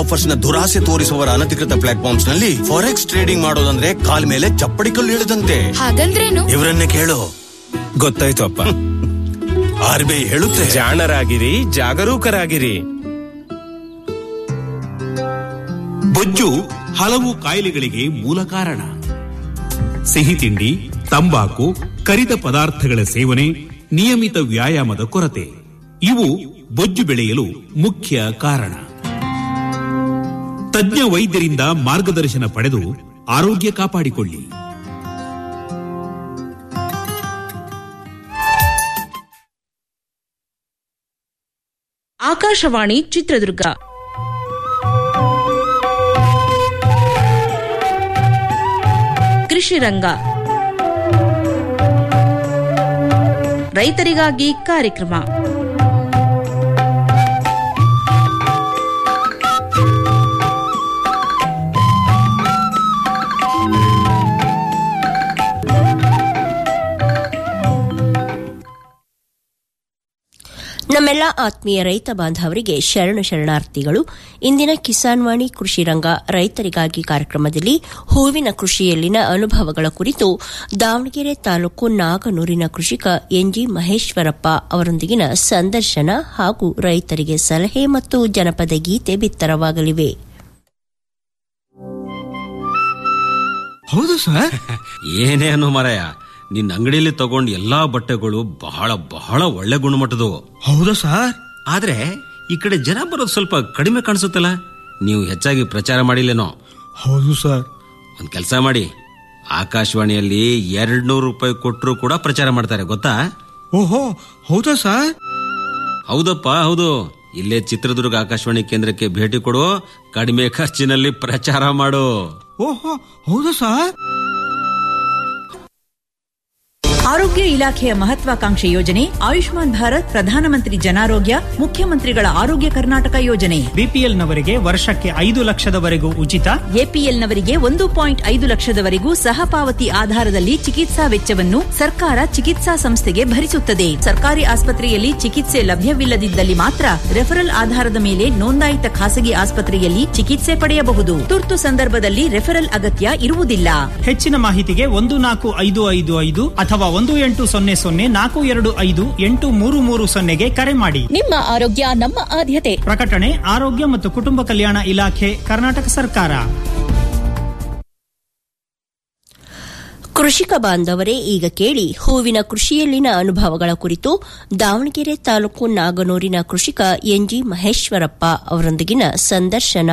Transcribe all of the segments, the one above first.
Offers ನ ದುರಾಸೆ ತೋರಿಸುವವರ ಅನಧಿಕೃತ ಪ್ಲಾಟ್ಫಾರ್ಮ್ಸ್ ನಲ್ಲಿ ಫಾರೆಕ್ಸ್ ಟ್ರೇಡಿಂಗ್ ಮಾಡೋದಂದ್ರೆ ಕಾಲ್ ಮೇಲೆ ಚಪ್ಪಡಿ ಕಲ್ಲು ಇಳಿದಂತೆ ಹಾಗಂದ್ರೇನು ಇವರನ್ನೇ ಕೇಳು ಗೊತ್ತಾಯ್ತು ಅಪ್ಪ ಆರ್ ಬಿ ಐ ಹೇಳುತ್ತೆ ಜಾಣರಾಗಿರಿ ಜಾಗರೂಕರಾಗಿರಿ ಬೊಜ್ಜು ಹಲವು ಕಾಯಿಲೆಗಳಿಗೆ ಮೂಲ ಕಾರಣ ಸಿಹಿ ತಿಂಡಿ ತಂಬಾಕು ಕರಿದ ಪದಾರ್ಥಗಳ ಸೇವನೆ ನಿಯಮಿತ ವ್ಯಾಯಾಮದ ಕೊರತೆ ಇವು ಬೊಜ್ಜು ಬೆಳೆಯಲು ಮುಖ್ಯ ಕಾರಣ ತಜ್ಞ ವೈದ್ಯರಿಂದ ಮಾರ್ಗದರ್ಶನ ಪಡೆದು ಆರೋಗ್ಯ ಕಾಪಾಡಿಕೊಳ್ಳಿ ಆಕಾಶವಾಣಿ ಚಿತ್ರದುರ್ಗ ಕೃಷಿ ರಂಗ ರೈತರಿಗಾಗಿ ಕಾರ್ಯಕ್ರಮ ನಮ್ಮೆಲ್ಲ ಆತ್ಮೀಯ ರೈತ ಬಾಂಧವರಿಗೆ ಶರಣ ಶರಣಾರ್ಥಿಗಳು ಇಂದಿನ ಕಿಸಾನ್ ವಾಣಿ ಕೃಷಿ ರಂಗ ರೈತರಿಗಾಗಿ ಕಾರ್ಯಕ್ರಮದಲ್ಲಿ ಹೂವಿನ ಕೃಷಿಯಲ್ಲಿನ ಅನುಭವಗಳ ಕುರಿತು ದಾವಣಗೆರೆ ತಾಲೂಕು ನಾಗನೂರಿನ ಕೃಷಿಕ ಎನ್ಜಿ ಮಹೇಶ್ವರಪ್ಪ ಅವರೊಂದಿಗಿನ ಸಂದರ್ಶನ ಹಾಗೂ ರೈತರಿಗೆ ಸಲಹೆ ಮತ್ತು ಜನಪದ ಗೀತೆ ಬಿತ್ತರವಾಗಲಿವೆ ಹೌದು ಸರ್ ಏನೇ ಅನ್ನು ಮರಯ ನಿನ್ನ ಅಂಗಡಿಯಲ್ಲಿ ತಗೊಂಡ್ ಎಲ್ಲಾ ಬಟ್ಟೆಗಳು ಬಹಳ ಬಹಳ ಒಳ್ಳೆ ಗುಣಮಟ್ಟದವು ಹೌದಾ ಸರ್ ಆದ್ರೆ ಈ ಕಡೆ ಜನ ಬರೋದು ಸ್ವಲ್ಪ ಕಡಿಮೆ ಕಾಣಿಸುತ್ತಲ್ಲ ನೀವು ಹೆಚ್ಚಾಗಿ ಪ್ರಚಾರ ಮಾಡಿಲ್ಲೇನೋ ಹೌದು ಸರ್ ಒಂದ್ ಕೆಲಸ ಮಾಡಿ ಆಕಾಶವಾಣಿಯಲ್ಲಿ ಎರಡ್ ನೂರು ರೂಪಾಯಿ ಕೊಟ್ಟರು ಕೂಡ ಪ್ರಚಾರ ಮಾಡ್ತಾರೆ ಗೊತ್ತಾ ಓಹೋ ಹೌದಾ ಸರ್ ಹೌದಪ್ಪ ಹೌದು ಇಲ್ಲೇ ಚಿತ್ರದುರ್ಗ ಆಕಾಶವಾಣಿ ಕೇಂದ್ರಕ್ಕೆ ಭೇಟಿ ಕೊಡು ಕಡಿಮೆ ಖರ್ಚಿನಲ್ಲಿ ಪ್ರಚಾರ ಮಾಡು ಓಹೋ ಹೌದಾ ಸರ್ ಆರೋಗ್ಯ ಇಲಾಖೆಯ ಮಹತ್ವಾಕಾಂಕ್ಷೆ ಯೋಜನೆ ಆಯುಷ್ಮಾನ್ ಭಾರತ್ ಪ್ರಧಾನಮಂತ್ರಿ ಜನಾರೋಗ್ಯ ಮುಖ್ಯಮಂತ್ರಿಗಳ ಆರೋಗ್ಯ ಕರ್ನಾಟಕ ಯೋಜನೆ ಬಿಪಿಎಲ್ನವರಿಗೆ ವರ್ಷಕ್ಕೆ ಐದು ಲಕ್ಷದವರೆಗೂ ಉಚಿತ ಎಪಿಎಲ್ನವರಿಗೆ ಒಂದು ಪಾಯಿಂಟ್ ಐದು ಲಕ್ಷದವರೆಗೂ ಸಹಪಾವತಿ ಆಧಾರದಲ್ಲಿ ಚಿಕಿತ್ಸಾ ವೆಚ್ಚವನ್ನು ಸರ್ಕಾರ ಚಿಕಿತ್ಸಾ ಸಂಸ್ಥೆಗೆ ಭರಿಸುತ್ತದೆ ಸರ್ಕಾರಿ ಆಸ್ಪತ್ರೆಯಲ್ಲಿ ಚಿಕಿತ್ಸೆ ಲಭ್ಯವಿಲ್ಲದಿದ್ದಲ್ಲಿ ಮಾತ್ರ ರೆಫರಲ್ ಆಧಾರದ ಮೇಲೆ ನೋಂದಾಯಿತ ಖಾಸಗಿ ಆಸ್ಪತ್ರೆಯಲ್ಲಿ ಚಿಕಿತ್ಸೆ ಪಡೆಯಬಹುದು ತುರ್ತು ಸಂದರ್ಭದಲ್ಲಿ ರೆಫರಲ್ ಅಗತ್ಯ ಇರುವುದಿಲ್ಲ ಹೆಚ್ಚಿನ ಮಾಹಿತಿಗೆ ಒಂದು ನಾಲ್ಕು ಐದು ಐದು ಐದು ಅಥವಾ ಒಂದು ಎಂಟು ಸೊನ್ನೆ ಸೊನ್ನೆ ನಾಲ್ಕು ಎರಡು ಐದು ಎಂಟು ಮೂರು ಮೂರು ಸೊನ್ನೆಗೆ ಕರೆ ಮಾಡಿ ನಿಮ್ಮ ಆರೋಗ್ಯ ನಮ್ಮ ಆದ್ಯತೆ ಪ್ರಕಟಣೆ ಆರೋಗ್ಯ ಮತ್ತು ಕುಟುಂಬ ಕಲ್ಯಾಣ ಇಲಾಖೆ ಕರ್ನಾಟಕ ಸರ್ಕಾರ ಕೃಷಿಕ ಬಾಂಧವರೇ ಈಗ ಕೇಳಿ ಹೂವಿನ ಕೃಷಿಯಲ್ಲಿನ ಅನುಭವಗಳ ಕುರಿತು ದಾವಣಗೆರೆ ತಾಲೂಕು ನಾಗನೂರಿನ ಕೃಷಿಕ ಎನ್ಜಿ ಮಹೇಶ್ವರಪ್ಪ ಅವರೊಂದಿಗಿನ ಸಂದರ್ಶನ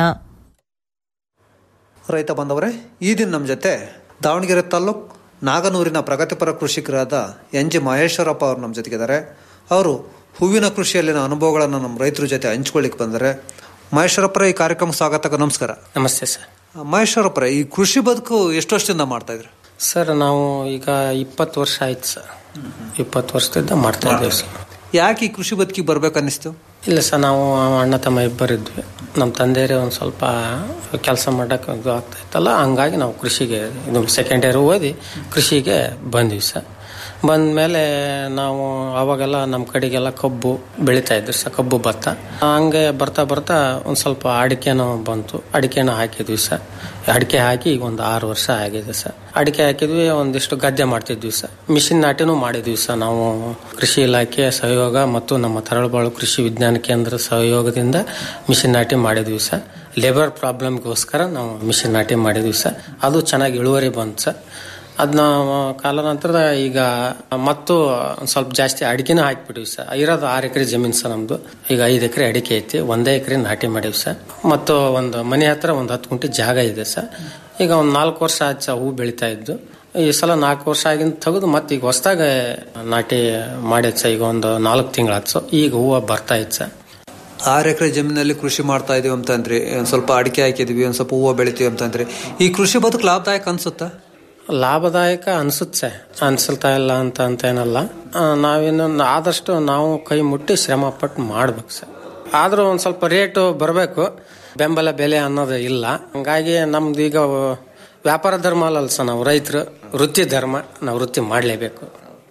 ರೈತ ಬಾಂಧವರೇ ಈ ದಿನ ನಮ್ಮ ಜೊತೆ ದಾವಣಗೆರೆ ತಾಲ್ಲೂಕು ನಾಗನೂರಿನ ಪ್ರಗತಿಪರ ಕೃಷಿಕರಾದ ಎನ್ ಜಿ ಮಹೇಶ್ವರಪ್ಪ ಅವರು ನಮ್ಮ ಜೊತೆಗಿದ್ದಾರೆ ಅವರು ಹೂವಿನ ಕೃಷಿಯಲ್ಲಿನ ಅನುಭವಗಳನ್ನು ನಮ್ಮ ರೈತರ ಜೊತೆ ಹಂಚ್ಕೊಳ್ಳಿಕ್ಕೆ ಬಂದರೆ ಮಹೇಶ್ವರಪ್ಪರ ಈ ಕಾರ್ಯಕ್ರಮಕ್ಕೆ ಸ್ವಾಗತ ನಮಸ್ಕಾರ ನಮಸ್ತೆ ಸರ್ ಮಹೇಶ್ವರಪ್ಪರ ಈ ಕೃಷಿ ಬದುಕು ಎಷ್ಟು ವರ್ಷದಿಂದ ಮಾಡ್ತಾ ಇದ್ರಿ ಸರ್ ನಾವು ಈಗ ಇಪ್ಪತ್ತು ವರ್ಷ ಆಯ್ತು ಸರ್ ಇಪ್ಪತ್ತು ವರ್ಷದಿಂದ ಮಾಡ್ತಾ ಇದ್ದೇವೆ ಸರ್ ಯಾಕೆ ಈ ಕೃಷಿ ಬದುಕಿಗೆ ಬರ್ಬೇಕು ಅನ್ನಿಸ್ತು ಇಲ್ಲ ಸರ್ ನಾವು ಅಣ್ಣ ತಮ್ಮ ಇಬ್ಬರಿದ್ವಿ ನಮ್ಮ ತಂದೆಯರೇ ಒಂದು ಸ್ವಲ್ಪ ಕೆಲಸ ಮಾಡೋಕೆ ಇದು ಆಗ್ತಾ ಇತ್ತಲ್ಲ ಹಂಗಾಗಿ ನಾವು ಕೃಷಿಗೆ ಇದು ಸೆಕೆಂಡ್ ಇಯರ್ ಓದಿ ಕೃಷಿಗೆ ಬಂದ್ವಿ ಸರ್ ಬಂದಮೇಲೆ ನಾವು ಅವಾಗೆಲ್ಲ ನಮ್ಮ ಕಡೆಗೆಲ್ಲ ಕಬ್ಬು ಬೆಳೀತಾ ಇದ್ವಿ ಸರ್ ಕಬ್ಬು ಭತ್ತ ಹಂಗೆ ಬರ್ತಾ ಬರ್ತಾ ಒಂದು ಸ್ವಲ್ಪ ಅಡಿಕೆನೂ ಬಂತು ಅಡಿಕೆನೂ ಹಾಕಿದ್ವಿ ಸರ್ ಅಡಿಕೆ ಹಾಕಿ ಈಗ ಒಂದು ಆರು ವರ್ಷ ಆಗಿದೆ ಸರ್ ಅಡಿಕೆ ಹಾಕಿದ್ವಿ ಒಂದಿಷ್ಟು ಗದ್ದೆ ಮಾಡ್ತಿದ್ವಿ ಸರ್ ಮಿಷಿನ್ ನಾಟಿನೂ ಮಾಡಿದ್ವಿ ಸರ್ ನಾವು ಕೃಷಿ ಇಲಾಖೆ ಸಹಯೋಗ ಮತ್ತು ನಮ್ಮ ತರಳಬಾಳು ಕೃಷಿ ವಿಜ್ಞಾನ ಕೇಂದ್ರ ಸಹಯೋಗದಿಂದ ಮಿಷಿನ್ ನಾಟಿ ಮಾಡಿದ್ವಿ ಸರ್ ಲೇಬರ್ ಪ್ರಾಬ್ಲಮ್ಗೋಸ್ಕರ ನಾವು ಮಿಷಿನ್ ನಾಟಿ ಮಾಡಿದ್ವಿ ಸರ್ ಅದು ಚೆನ್ನಾಗಿ ಇಳುವರಿ ಬಂತು ಸರ್ ಅದನ್ನ ಕಾಲಾನಂತರದ ಈಗ ಮತ್ತು ಒಂದು ಸ್ವಲ್ಪ ಜಾಸ್ತಿ ಅಡಿಕೆನೂ ಹಾಕಿಬಿಟ್ಟಿವಿ ಸರ್ ಇರೋದು ಆರು ಎಕರೆ ಜಮೀನು ಸರ್ ನಮ್ದು ಈಗ ಐದು ಎಕರೆ ಅಡಿಕೆ ಐತಿ ಒಂದೇ ಎಕರೆ ನಾಟಿ ಮಾಡೀವಿ ಸರ್ ಮತ್ತು ಒಂದು ಮನೆ ಹತ್ರ ಒಂದು ಹತ್ತು ಗುಂಟೆ ಜಾಗ ಇದೆ ಸರ್ ಈಗ ಒಂದು ನಾಲ್ಕು ವರ್ಷ ಆಯ್ತು ಸರ್ ಹೂ ಬೆಳೀತಾ ಇದ್ದು ಈ ಸಲ ನಾಲ್ಕು ವರ್ಷ ಆಗಿಂದ ತೆಗೆದು ಮತ್ತೆ ಈಗ ಹೊಸ್ದಾಗ ನಾಟಿ ಮಾಡೈತೆ ಸರ್ ಈಗ ಒಂದು ನಾಲ್ಕು ತಿಂಗಳಾಯ್ತು ಸೊ ಈಗ ಹೂವು ಬರ್ತಾ ಇತ್ತು ಸರ್ ಆರು ಎಕರೆ ಜಮೀನಲ್ಲಿ ಕೃಷಿ ಮಾಡ್ತಾ ಇದೀವಿ ಅಂತಂದ್ರಿ ಒಂದು ಸ್ವಲ್ಪ ಅಡಿಕೆ ಹಾಕಿದ್ವಿ ಒಂದು ಸ್ವಲ್ಪ ಹೂವು ಬೆಳಿತೀವಿ ಅಂತಂದ್ರಿ ಈ ಕೃಷಿ ಬದುಕು ಲಾಭದಾಯಕ ಅನ್ಸುತ್ತಾ ಲಾಭದಾಯಕ ಅನ್ಸುತ್ತೆ ಅನ್ಸಲ್ತಾ ಇಲ್ಲ ಅಂತ ಅಂತ ಏನಲ್ಲ ಆ, ನಾವಿನ್ನು ಆದಷ್ಟು ನಾವು ಕೈ ಮುಟ್ಟಿ ಶ್ರಮ ಪಟ್ಟು ಮಾಡ್ಬೇಕು ಸರ್ ಆದ್ರೂ ಒಂದು ಸ್ವಲ್ಪ ರೇಟು ಬರಬೇಕು ಬೆಂಬಲ ಬೆಲೆ ಅನ್ನೋದು ಇಲ್ಲ ಹಂಗಾಗಿ ನಮ್ದು ಈಗ ವ್ಯಾಪಾರ ಧರ್ಮ ಅಲ್ಲಲ್ಲ ಸರ್ ನಾವು ರೈತರು ವೃತ್ತಿ ಧರ್ಮ ನಾವು ವೃತ್ತಿ ಮಾಡಲೇಬೇಕು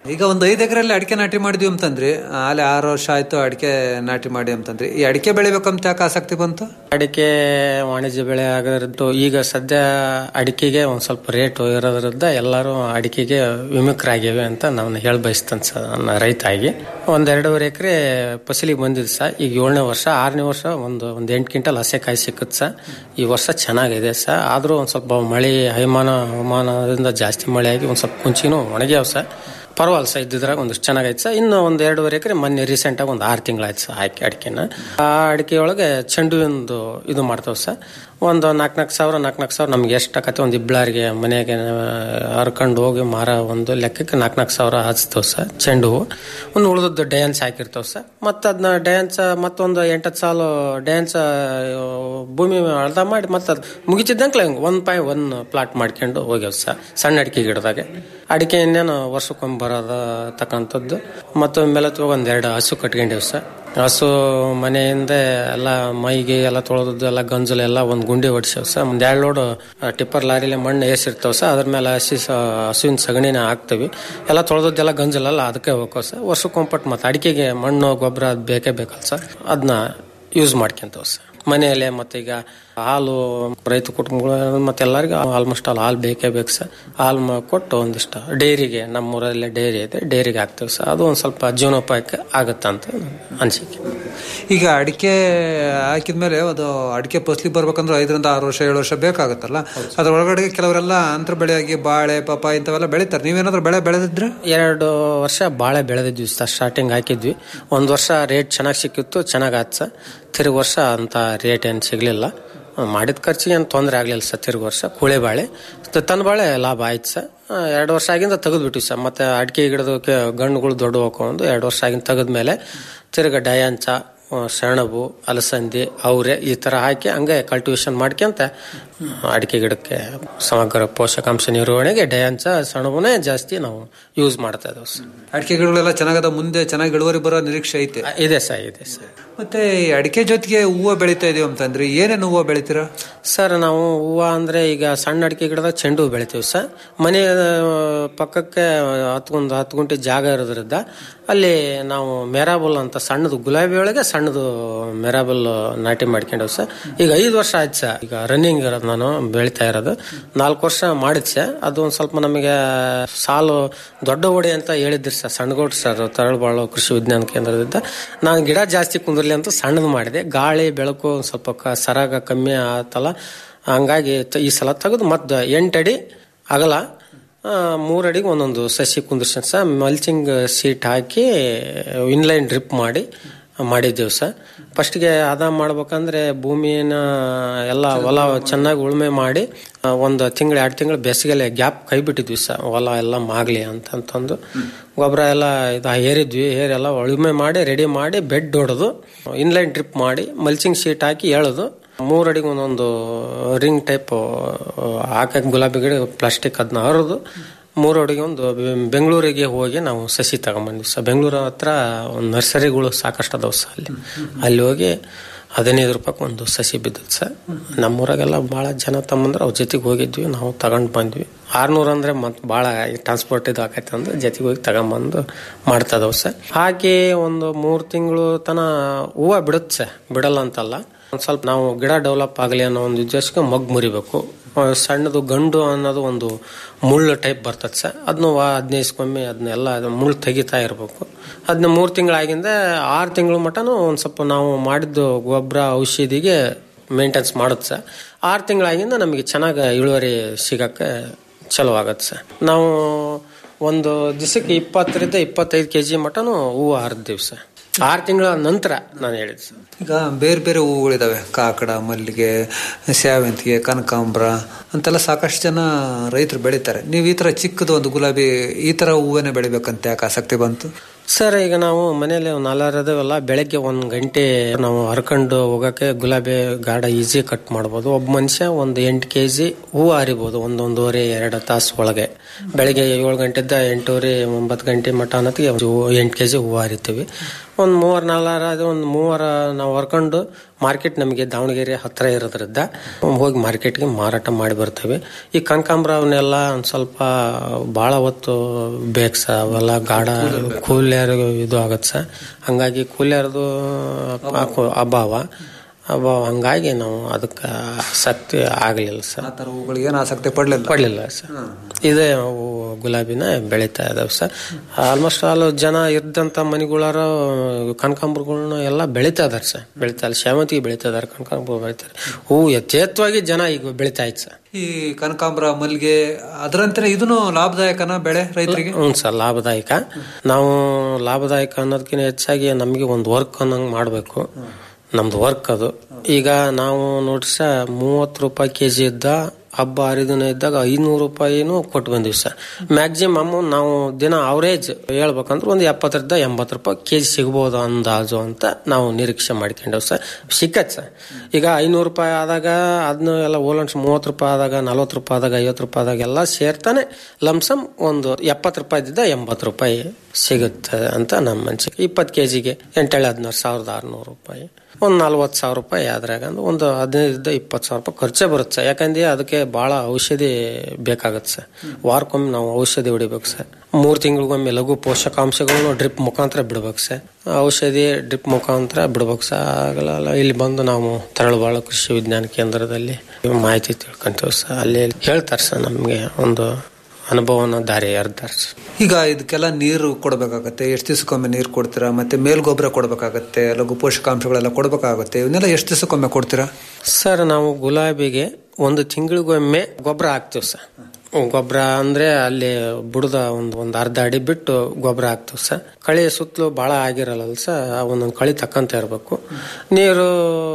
ಈಗ ಒಂದು ಐದು ಎಕರೆಲ್ಲಿ ಅಡಿಕೆ ನಾಟಿ ಮಾಡಿದ್ವಿ ಅಂತಂದ್ರಿ ಅಲ್ಲಿ ಆರು ವರ್ಷ ಆಯ್ತು ಅಡಿಕೆ ನಾಟಿ ಮಾಡಿ ಅಂತಂದ್ರಿ ಈ ಅಡಿಕೆ ಬೆಳಿಬೇಕಂತ ಯಾಕೆ ಆಸಕ್ತಿ ಬಂತು ಅಡಿಕೆ ವಾಣಿಜ್ಯ ಬೆಳೆ ಆಗೋದ್ರದ್ದು ಈಗ ಸದ್ಯ ಅಡಿಕೆಗೆ ಒಂದ್ ಸ್ವಲ್ಪ ರೇಟ್ ಇರೋದ್ರಿಂದ ಎಲ್ಲರೂ ಅಡಿಕೆಗೆ ವಿಮುಖರಾಗಿವೆ ಅಂತ ನಾನು ಹೇಳಿ ಬಯಸ್ತೇನೆ ಸರ್ ನನ್ನ ರೈತ ಆಗಿ ಒಂದ್ ಎರಡೂವರೆ ಎಕರೆ ಫಸಲಿಗೆ ಬಂದಿದೆ ಸರ್ ಈಗ ಏಳನೇ ವರ್ಷ ಆರನೇ ವರ್ಷ ಒಂದು ಒಂದ್ ಎಂಟು ಕ್ವಿಂಟಲ್ ಹಸೆಕಾಯಿ ಸಿಕ್ಕುತ್ತೆ ಸರ್ ಈ ವರ್ಷ ಚೆನ್ನಾಗಿದೆ ಸರ್ ಆದ್ರೂ ಒಂದ್ ಸ್ವಲ್ಪ ಮಳೆ ಹವಾಮಾನ ಹವಾಮಾನದಿಂದ ಜಾಸ್ತಿ ಮಳೆ ಆಗಿ ಒಂದ್ ಸ್ವಲ್ಪ ಕುಂಚಿನೂ ಒಣಗ್ಯಾವ ಸರ್ ಪರವಾಗಿಲ್ಲ ಸರ್ ಇದ್ದಿದ್ರಾಗ ಒಂದಿಷ್ಟು ಚೆನ್ನಾಗೈತೆ ಸರ್ ಇನ್ನು ಒಂದು ಎರಡೂವರೆ ಎಕರೆ ಮೊನ್ನೆ ರೀಸೆಂಟ್ ಆಗಿ ಒಂದು ಆರು ತಿಂಗಳಾಯ್ತು ಸರ್ ಹಾಕಿ ಅಡಿಕೆನ ಆ ಅಡಿಕೆ ಒಳಗೆ ಚೆಂಡು ಒಂದು ಇದು ಮಾಡ್ತಾವೆ ಸರ್ ಒಂದು ನಾಲ್ಕು ನಾಲ್ಕು ಸಾವಿರ ನಾಲ್ಕು ನಾಲ್ಕು ಸಾವಿರ ನಮ್ಗೆ ಎಷ್ಟು ಆಕತ್ತೆ ಒಂದು ಇಬ್ಬಳಾರಿಗೆ ಮನೆಗೆ ಹರ್ಕೊಂಡು ಹೋಗಿ ಮಾರ ಒಂದು ಲೆಕ್ಕಕ್ಕೆ ನಾಲ್ಕು ನಾಲ್ಕು ಸಾವಿರ ಹಚ್ತೇವೆ ಸರ್ ಚೆಂಡು ಹೂವು ಒಂದು ಉಳಿದದ್ದು ಡ್ಯಾನ್ಸ್ ಹಾಕಿರ್ತೇವೆ ಸರ್ ಮತ್ತು ಅದನ್ನ ಡ್ಯಾನ್ಸ್ ಮತ್ತೊಂದು ಎಂಟತ್ತು ಸಾಲು ಡ್ಯಾನ್ಸ್ ಭೂಮಿ ಅಳ್ದ ಮಾಡಿ ಮತ್ತೆ ಅದು ಮುಗಿತಿದ್ದಂಕ್ಲೆ ಒಂದು ಪಾಯಿ ಒಂದು ಪ್ಲಾಟ್ ಮಾಡ್ಕೊಂಡು ಹೋಗ್ಯಾವ ಸರ್ ಸಣ್ಣ ಅಡಿಕೆ ಗಿಡದಾಗೆ ಅಡಿಕೆ ಇನ್ನೇನು ವರ್ಷಕ್ಕೊಮ್ಮೆ ಬರೋದ ತಕ್ಕಂಥದ್ದು ಮತ್ತು ಮೇಲತ್ತು ಒಂದು ಎರಡು ಹಸು ಕಟ್ಕೊಂಡಿವಿ ಸರ್ ಹಸು ಮನೆಯಿಂದ ಎಲ್ಲ ಮೈಗೆ ಎಲ್ಲ ತೊಳೆದದ್ದು ಎಲ್ಲ ಗಂಜಲು ಎಲ್ಲ ಒಂದು ಗುಂಡಿ ಹೊಡ್ಸೇವ್ ಸರ್ ಒಂದ್ ಎರಡು ಲೋಡ್ ಟಿಪ್ಪರ್ ಲಾರಿಲಿ ಮಣ್ಣು ಏಸಿರ್ತಾವ ಸರ್ ಅದ್ರ ಮೇಲೆ ಹಸಿ ಸ- ಹಸುವಿನ ಸಗಣಿನ ಹಾಕ್ತಿವಿ ಎಲ್ಲ ತೊಳೆದದ್ದೆಲ್ಲ ಗಂಜಲೆಲ್ಲ ಅದಕ್ಕೆ ಹೋಗ್ತಾವ ಸರ್ ವರ್ಷಕ್ಕೊಂಪಟ್ಟು ಮತ್ತೆ ಅಡಿಕೆಗೆ ಮಣ್ಣು ಗೊಬ್ಬರ ಅದು ಬೇಕೇ ಬೇಕಲ್ಲ ಸರ್ ಅದನ್ನ ಯೂಸ್ ಮಾಡ್ಕೊಂತಾವ ಸರ್ ಮನೆಯಲ್ಲೇ ಮತ್ತೆ ಈಗ ಹಾಲು ರೈತ ಕುಟುಂಬಗಳು ಮತ್ತೆ ಎಲ್ಲರಿಗೂ ಆಲ್ಮೋಸ್ಟ್ ಆಲ್ ಹಾಲು ಬೇಕೇ ಬೇಕು ಸರ್ ಹಾಲು ಮ- ಕೊಟ್ಟು ಒಂದಿಷ್ಟು ಡೈರಿಗೆ ನಮ್ಮೂರಲ್ಲೇ ಡೈರಿ ಇದೆ ಡೈರಿಗೆ ಹಾಕ್ತೇವೆ ಸರ್ ಅದು ಒಂದು ಸ್ವಲ್ಪ ಜೀವನೋಪಾಯಕ್ಕೆ ಆಗುತ್ತಂತ ಅನಿಸಿಕೆ ಈಗ ಅಡಿಕೆ ಹಾಕಿದ್ಮೇಲೆ ಅದು ಅಡಿಕೆ ಫಸಲಿ ಬರ್ಬೇಕಂದ್ರೆ ಐದರಿಂದ ಆರು ವರ್ಷ ಏಳು ವರ್ಷ ಬೇಕಾಗುತ್ತಲ್ಲ ಅದ್ರ ಒಳಗಡೆ ಕೆಲವರೆಲ್ಲ ಅಂತರ ಬೆಳೆಯಾಗಿ ಬಾಳೆ ಪಾಪ ಇಂಥವೆಲ್ಲ ಬೆಳಿತಾರೆ ನೀವೇನಾದ್ರೂ ಬೆಳೆ ಬೆಳೆದಿದ್ರ ಎರಡು ವರ್ಷ ಬಾಳೆ ಬೆಳೆದಿದ್ವಿ ಸರ್ ಸ್ಟಾರ್ಟಿಂಗ್ ಹಾಕಿದ್ವಿ ಒಂದು ವರ್ಷ ರೇಟ್ ಚೆನ್ನಾಗಿ ಸಿಕ್ಕಿತ್ತು ಚೆನ್ನಾಗಿ ಆಯ್ತು ಸರ್ ತಿರುಗಿ ವರ್ಷ ಅಂತ ರೇಟ್ ಏನು ಸಿಗಲಿಲ್ಲ ಮಾಡಿದ ಖರ್ಚಿಗೆ ಏನು ತೊಂದರೆ ಆಗಲಿಲ್ಲ ಸರ್ ತಿರುಗಿ ವರ್ಷ ಕೂಳೆ ಬಾಳೆ ತ- ತನ್ನ ಬಾಳೆ ಲಾಭ ಆಯ್ತು ಸರ್ ಆ, ಎರಡು ವರ್ಷ ಆಗಿಂದ ತೆಗೆದ್ಬಿಟ್ವಿ ಸರ್ ಮತ್ತೆ ಅಡಿಕೆ ಗಿಡದಕ್ಕೆ ಗಣ್ಣುಗಳು ದೊಡ್ಡ ಹೋಗ್ಕೊಂಡು ಎರಡು ವರ್ಷ ಆಗಿಂದ ತೆಗೆದ್ಮೇಲೆ ತಿರ್ಗ ಡಯಾಂಚ ಆ, ಸೆಣಬು ಅಲಸಂದಿ ಅವರೆ ಈ ತರ ಹಾಕಿ ಹಂಗೆ ಕಲ್ಟಿವೇಶನ್ ಮಾಡ್ಕೊಂತ ಅಡಿಕೆ ಗಿಡಕ್ಕೆ ಸಮಗ್ರ ಪೋಷಕಾಂಶ ನಿರ್ವಹಣೆಗೆ ಡಯಾಂಚ ಸೆಣಬುನೇ ಜಾಸ್ತಿ ನಾವು ಯೂಸ್ ಮಾಡ್ತಾ ಇದ್ದೇವೆ ಸರ್ ಅಡಿಕೆ ಗಿಡಗಳೆಲ್ಲ ಚೆನ್ನಾಗದ ಮುಂದೆ ಚೆನ್ನಾಗಿ ಇಳುವರಿ ಬರೋ ನಿರೀಕ್ಷೆ ಐತೆ ಇದೆ ಸರ್ ಇದೆ ಸರ್ ಮತ್ತೆ ಈ ಅಡಿಕೆ ಜೊತೆಗೆ ಹೂವು ಬೆಳಿತಾ ಇದೀವಿ ಅಂತಂದ್ರೆ ಏನೇನು ಹೂವು ಬೆಳಿತೀರಾ ಸರ್ ನಾವು ಹೂವು ಅಂದ್ರೆ ಈಗ ಸಣ್ಣ ಅಡಿಕೆ ಗಿಡದ ಚೆಂಡು ಹೂ ಬೆಳಿತೀವಿ ಸರ್ ಮನೆ ಪಕ್ಕಕ್ಕೆ ಹತ್ಕೊಂದು ಹತ್ತು ಗುಂಟೆ ಜಾಗ ಇರೋದ್ರಿಂದ ಅಲ್ಲಿ ನಾವು ಮೆರಾಬಲ್ ಅಂತ ಸಣ್ಣದು ಗುಲಾಬಿ ಒಳಗೆ ಸಣ್ಣದು ಮೆರಾಬಲ್ ನಾಟಿ ಮಾಡ್ಕೊಂಡೇವು ಸರ್ ಈಗ ಐದು ವರ್ಷ ಆಯ್ತು ಸರ್ ಈಗ ರನ್ನಿಂಗ್ ಇರೋದು ನಾನು ಬೆಳಿತಾ ಇರೋದು ನಾಲ್ಕು ವರ್ಷ ಮಾಡಿದ್ ಸರ್ ಅದು ಒಂದು ಸ್ವಲ್ಪ ನಮಗೆ ಸಾಲು ದೊಡ್ಡ ಹೊಡೆ ಅಂತ ಹೇಳಿದ್ರಿ ಸರ್ ಸಣ್ಣಗೌಡ್ರು ಸರ್ ತರಳಬಾಳು ಕೃಷಿ ವಿಜ್ಞಾನ ಕೇಂದ್ರದಿಂದ ನಾನು ಗಿಡ ಜಾಸ್ತಿ ಕುಂದಿರ್ಲಿ ಅಂತ ಸಣ್ಣದು ಮಾಡಿದೆ ಗಾಳಿ ಬೆಳಕು ಒಂದ್ ಸ್ವಲ್ಪ ಕ- ಸರಾಗ ಕಮ್ಮಿ ಆತಲ್ಲ ಹಂಗಾಗಿ ತ- ಈ ಸಲ ತೆಗೆದು ಮತ್ತೆ ಎಂಟಡಿ ಅಗಲ ಆ, ಮೂರ್ ಅಡಿಗೆ ಒಂದೊಂದು ಸಸಿ ಕುಂದಿರ್ಸನ್ ಸರ್ ಮಲ್ಚಿಂಗ್ ಸೀಟ್ ಹಾಕಿ ಇನ್ಲೈನ್ ಡ್ರಿಪ್ ಮಾಡಿ ಮಾಡಿದ್ದೇವೆ ಸರ್ ಫಸ್ಟ್ಗೆ ಅದ ಮಾಡ್ಬೇಕಂದ್ರೆ ಭೂಮಿನ ಎಲ್ಲ ಹೊಲ ಚೆನ್ನಾಗಿ ಉಳುಮೆ ಮಾಡಿ ಆ, ಒಂದು ತಿಂಗಳು ಎರಡು ತಿಂಗಳು ಬೇಸಿಗೆಲೆ ಗ್ಯಾಪ್ ಕೈ ಬಿಟ್ಟಿದ್ವಿ ಸರ್ ಹೊಲ ಎಲ್ಲ ಮಾಗ್ಲಿ ಅಂತಂತಂದು ಗೊಬ್ಬರ ಎಲ್ಲ ಇದು ಏರಿದ್ವಿ ಏರೆಲ್ಲ ಉಳುಮೆ ಮಾಡಿ ರೆಡಿ ಮಾಡಿ ಬೆಡ್ ಹೊಡೆದು ಇನ್ಲೈನ್ ಡ್ರಿಪ್ ಮಾಡಿ ಮಲ್ಚಿಂಗ್ ಶೀಟ್ ಹಾಕಿ ಎಳೆದು ಮೂರು ಅಡಿಗೆ ಒಂದೊಂದು ರಿಂಗ್ ಟೈಪ್ ಹಾಕಕ್ಕೆ ಗುಲಾಬಿ ಗಿಡ ಪ್ಲಾಸ್ಟಿಕ್ ಅದನ್ನ ಹರಿದು ಮೂರು ಅಡಿಗೆ ಒಂದು ಬೆ- ಬೆಂಗಳೂರಿಗೆ ಹೋಗಿ ನಾವು ಸಸಿ ತಗೊಂಬಂದ್ವಿ ಸರ್ ಬೆಂಗಳೂರು ಹತ್ರ ಒಂದು ನರ್ಸರಿಗಳು ಸಾಕಷ್ಟು ಅದಾವ ಸರ್ ಅಲ್ಲಿ ಅಲ್ಲಿ ಹೋಗಿ ಹದಿನೈದು ರೂಪಾಯಿ ಒಂದು ಸಸಿ ಬಿದ್ದದ್ದು ಸರ್ ನಮ್ಮೂರಾಗೆಲ್ಲ ಭಾಳ ಜನ ತಮ್ಮಂದ್ರೆ ಅವ್ರ ಜೊತೆಗೆ ಹೋಗಿದ್ವಿ ನಾವು ತಗೊಂಡು ಬಂದ್ವಿ ಆರ್ನೂರು ಅಂದ್ರೆ ಮತ್ತೆ ಭಾಳ ಟ್ರಾನ್ಸ್ಪೋರ್ಟ್ ಇದು ಆಕೈತೆ ಅಂದ್ರೆ ಜೊತೆಗೆ ಹೋಗಿ ತಗೊಂಬಂದು ಮಾಡ್ತಾ ಇದಾವೆ ಸರ್ ಹಾಕಿ ಒಂದು ಮೂರು ತಿಂಗಳು ತನ ಹೂವು ಬಿಡುತ್ತೆ ಸರ್ ಬಿಡಲ್ಲ ಅಂತಲ್ಲ ಒಂದ್ ಸ್ವಲ್ಪ ನಾವು ಗಿಡ ಡೆವಲಪ್ ಆಗಲಿ ಅನ್ನೋ ಒಂದು ಉದ್ದೇಶಕ್ಕೆ ಮಗ್ ಮುರಿಬೇಕು ಆ, ಸಣ್ಣದು ಗಂಡು ಅನ್ನೋದು ಒಂದು ಮುಳ್ಳು ಟೈಪ್ ಬರ್ತದೆ ಸರ್ ಅದನ್ನು ಹದಿನೈಸ್ಕೊಮ್ಮೆ ಅದನ್ನೆಲ್ಲ ಅದು ಮುಳ್ಳು ತೆಗಿತಾ ಇರಬೇಕು ಅದನ್ನ ಮೂರು ತಿಂಗಳಾಗಿಂದ ಆರು ತಿಂಗಳ ಮಟನು ಒಂದು ಸ್ವಲ್ಪ ನಾವು ಮಾಡಿದ್ದು ಗೊಬ್ಬರ ಔಷಧಿಗೆ ಮೇಂಟೆನ್ಸ್ ಮಾಡುತ್ತೆ ಸರ್ ಆರು ತಿಂಗಳಾಗಿಂದ ನಮಗೆ ಚೆನ್ನಾಗಿ ಇಳುವರಿ ಸಿಗಕ್ಕೆ ಚಲೋ ಆಗತ್ತೆ ಸರ್ ನಾವು ಒಂದು ದಿವಸಕ್ಕೆ ಇಪ್ಪತ್ತರಿಂದ ಇಪ್ಪತ್ತೈದು ಕೆ ಜಿ ಮಟನು ಹೂವು ಹರಿದ್ದೀವಿ ಸರ್ ಆರು ತಿಂಗಳ ನಂತರ ನಾನು ಹೇಳಿದ್ದು ಸರ್ ಈಗ ಬೇರೆ ಬೇರೆ ಹೂವುಗಳಿದಾವೆ ಕಾಕಡ ಮಲ್ಲಿಗೆ ಸೇವಂತಿಗೆ ಕನಕಾಂಬ್ರ ಅಂತೆಲ್ಲ ಸಾಕಷ್ಟು ಜನ ರೈತರು ಬೆಳಿತಾರೆ ನೀವು ಈ ತರ ಚಿಕ್ಕದು ಒಂದು ಗುಲಾಬಿ ಈ ತರ ಹೂವನ್ನೇ ಬೆಳಿಬೇಕಂತ ಯಾಕೆ ಆಸಕ್ತಿ ಬಂತು ಸರ್ ಈಗ ನಾವು ಮನೇಲಿ ನಾಲ್ಕರದವಲ್ಲ ಬೆಳಗ್ಗೆ ಒಂದು ಗಂಟೆ ನಾವು ಹರ್ಕೊಂಡು ಹೋಗಕ್ಕೆ ಗುಲಾಬಿ ಗಾಢ ಈಸಿ ಕಟ್ ಮಾಡ್ಬೋದು ಒಬ್ಬ ಮನುಷ್ಯ ಒಂದು ಎಂಟು ಕೆ ಜಿ ಹೂವು ಹರಿಬೋದು ಒಂದು ಒಂದೂವರೆ ಎರಡು ತಾಸು ಒಳಗೆ ಬೆಳಗ್ಗೆ ಏಳು ಗಂಟೆಯಿಂದ ಎಂಟೂವರೆ ಒಂಬತ್ತು ಗಂಟೆ ಮಟ್ಟ ಅನ್ನೋತ್ತಿಗೆ ಎಂಟು ಕೆ ಜಿ ಹೂವು ಹರಿತೀವಿ ಒಂದು ಮೂವರ್ ನಾಲ್ಕರ ಒಂದು ಮೂವರ ನಾವು ಹರ್ಕೊಂಡು ಮಾರ್ಕೆಟ್ ನಮಗೆ ದಾವಣಗೆರೆ ಹತ್ತಿರ ಇರೋದ್ರಿಂದ ಹೋಗಿ ಮಾರ್ಕೆಟ್ಗೆ ಮಾರಾಟ ಮಾಡಿ ಬರ್ತೇವೆ ಈ ಕನಕಾಂಬರ ಅವನ್ನೆಲ್ಲ ಒಂದು ಸ್ವಲ್ಪ ಭಾಳ ಹೊತ್ತು ಬೇಕು ಸ ಅವೆಲ್ಲ ಗಾಢ ಕೂಲಿಯರ್ ಇದು ಆಗತ್ತೆ ಸ ಹಂಗಾಗಿ ಕೂಲಿಯರ್ದು ಅಭಾವ ಅಭಾವ ಹಂಗಾಗಿ ನಾವು ಅದಕ್ಕೆ ಆಸಕ್ತಿ ಆಗಲಿಲ್ಲ ಸರ್ ಆ ಥರ ಹೂಗಳಿಗೆ ಏನು ಆಸಕ್ತಿ ಪಡಲಿಲ್ಲ ಪಡಲಿಲ್ಲ ಸರ್ ಇದೇ ಹೂವು ಗುಲಾಬಿನ ಬೆಳೀತಾ ಇದಾವೆ ಸರ್ ಆಲ್ಮೋಸ್ಟ್ ಆಲ್ ಜನ ಇದ್ದಂಥ ಮನೆಗಳಾರ ಕನಕಾಂಬರಗಳನ್ನ ಎಲ್ಲ ಬೆಳೀತಾ ಇದಾರೆ ಸರ್ ಬೆಳೀತಾ ಇಲ್ಲ ಸೇವಂತಿಗೆ ಬೆಳೀತಾ ಇದಾರೆ ಕನಕಾಂಬರ ಬೆಳೀತಾರೆ ಹೂವು ಯಥೇಚ್ಛವಾಗಿ ಜನ ಈಗ ಬೆಳೀತಾ ಇತ್ತು ಸರ್ ಈ ಕನಕಾಂಬರ ಮಲ್ಲಿಗೆ ಅದರಂತೆ ಇದನ್ನು ಲಾಭದಾಯಕನ ಬೆಳೆ ರೈತರಿಗೆ ಹ್ಞೂ ಸರ್ ಲಾಭದಾಯಕ ನಾವು ಲಾಭದಾಯಕ ಅನ್ನೋದಕ್ಕಿಂತ ಹೆಚ್ಚಾಗಿ ನಮಗೆ ಒಂದು ವರ್ಕ್ ಅನ್ನಂಗೆ ಮಾಡಬೇಕು ನಮ್ದು ವರ್ಕ್ ಅದು ಈಗ ನಾವು ನೋಡ್ರಿ ಸ ಮೂವತ್ತು ರೂಪಾಯಿ ಕೆ ಜಿ ಇದ್ದ ಹಬ್ಬ ಹರಿದಿನ ಇದ್ದಾಗ ಐನೂರು ರೂಪಾಯಿನೂ ಕೊಟ್ಟು ಬಂದಿವಿ ಸರ್ ಮ್ಯಾಕ್ಸಿಮಮ್ ನಾವು ದಿನ ಅವರೇಜ್ ಹೇಳ್ಬೇಕಂದ್ರೆ ಒಂದು ಎಪ್ಪತ್ತರಿಂದ ಎಂಬತ್ತು ರೂಪಾಯಿ ಕೆ ಜಿ ಸಿಗ್ಬೋದು ಅಂದಾಜು ಅಂತ ನಾವು ನಿರೀಕ್ಷೆ ಮಾಡ್ಕೊಂಡೇವು ಸರ್ ಸಿಕ್ಕತ್ ಸರ್ ಈಗ ಐನೂರು ರೂಪಾಯಿ ಆದಾಗ ಅದನ್ನ ಎಲ್ಲ ಓಲನ್ಸ್ ಮೂವತ್ತು ರೂಪಾಯಿ ಆದಾಗ ನಲ್ವತ್ತು ರೂಪಾಯಿ ಆದಾಗ ಐವತ್ತು ರೂಪಾಯಿ ಆದಾಗ ಎಲ್ಲ ಸೇರ್ತಾನೆ ಲಮ್ಸಮ್ ಒಂದು ಎಪ್ಪತ್ತು ರೂಪಾಯಿದಿಂದ ಎಂಬತ್ತು ರೂಪಾಯಿ ಸಿಗುತ್ತೆ ಅಂತ ನಮ್ಮ ಅನ್ಸಿಕೆ ಇಪ್ಪತ್ತು ಕೆ ಜಿಗೆ ಎಂಟೇಳು ಹದಿನಾರು ಸಾವಿರದ ಆರುನೂರು ರೂಪಾಯಿ ಒಂದು ನಲ್ವತ್ತು ಸಾವಿರ ರೂಪಾಯಿ ಆದ್ರಾಗ ಅಂದ್ರೆ ಒಂದು ಹದಿನೈದರಿಂದ ಇಪ್ಪತ್ತು ಸಾವಿರ ರೂಪಾಯಿ ಖರ್ಚೇ ಬರುತ್ತೆ ಸರ್ ಯಾಕಂದ್ರೆ ಅದಕ್ಕೆ ಭಾಳ ಔಷಧಿ ಬೇಕಾಗತ್ತೆ ಸರ್ ವಾರಕ್ಕೊಮ್ಮೆ ನಾವು ಔಷಧಿ ಹೊಡಿಬೇಕು ಸರ್ ಮೂರು ತಿಂಗಳಿಗೊಮ್ಮೆ ಲಘು ಪೋಷಕಾಂಶಗಳನ್ನು ಡ್ರಿಪ್ ಮುಖಾಂತರ ಬಿಡ್ಬೇಕು ಸರ್ ಔಷಧಿ ಡ್ರಿಪ್ ಮುಖಾಂತರ ಬಿಡ್ಬೇಕು ಸರ್ ಆಗಲ್ಲ ಇಲ್ಲಿ ಬಂದು ನಾವು ತರಳಬಾಳ ಕೃಷಿ ವಿಜ್ಞಾನ ಕೇಂದ್ರದಲ್ಲಿ ಮಾಹಿತಿ ತಿಳ್ಕೊಂತೀವಿ ಸರ್ ಅಲ್ಲಿ ಹೇಳ್ತಾರೆ ಸರ್ ನಮಗೆ ಒಂದು ಅನುಭವನ ದಾರಿ ಅರ್ಧಾರ್ ಸರ್ ಈಗ ಇದಕ್ಕೆಲ್ಲ ನೀರು ಕೊಡಬೇಕಾಗತ್ತೆ ಎಷ್ಟು ದಿವಸಕ್ಕೊಮ್ಮೆ ನೀರು ಕೊಡ್ತೀರಾ ಮತ್ತೆ ಮೇಲ್ಗೊಬ್ಬರ ಕೊಡಬೇಕಾಗತ್ತೆ ಲಘು ಪೋಷಕಾಂಶಗಳೆಲ್ಲ ಕೊಡಬೇಕಾಗತ್ತೆ ಇವನ್ನೆಲ್ಲ ಎಷ್ಟು ದಿವಸಕ್ಕೊಮ್ಮೆ ಕೊಡ್ತೀರಾ ಸರ್ ನಾವು ಗುಲಾಬಿಗೆ ಒಂದು ತಿಂಗಳಿಗೊಮ್ಮೆ ಗೊಬ್ಬರ ಹಾಕ್ತೀವಿ ಸರ್ ಗೊಬ್ಬರ ಅಂದ್ರೆ ಅಲ್ಲಿ ಬುಡದ ಒಂದು ಒಂದು ಅರ್ಧ ಅಡಿ ಬಿಟ್ಟು ಗೊಬ್ಬರ ಹಾಕ್ತೀವಿ ಸರ್ ಕಳೆ ಸುತ್ತಲೂ ಭಾಳ ಆಗಿರಲ್ಲ ಸರ್ ಒಂದೊಂದು ಕಳೆ ತಕ್ಕಂತ ಇರಬೇಕು ನೀರು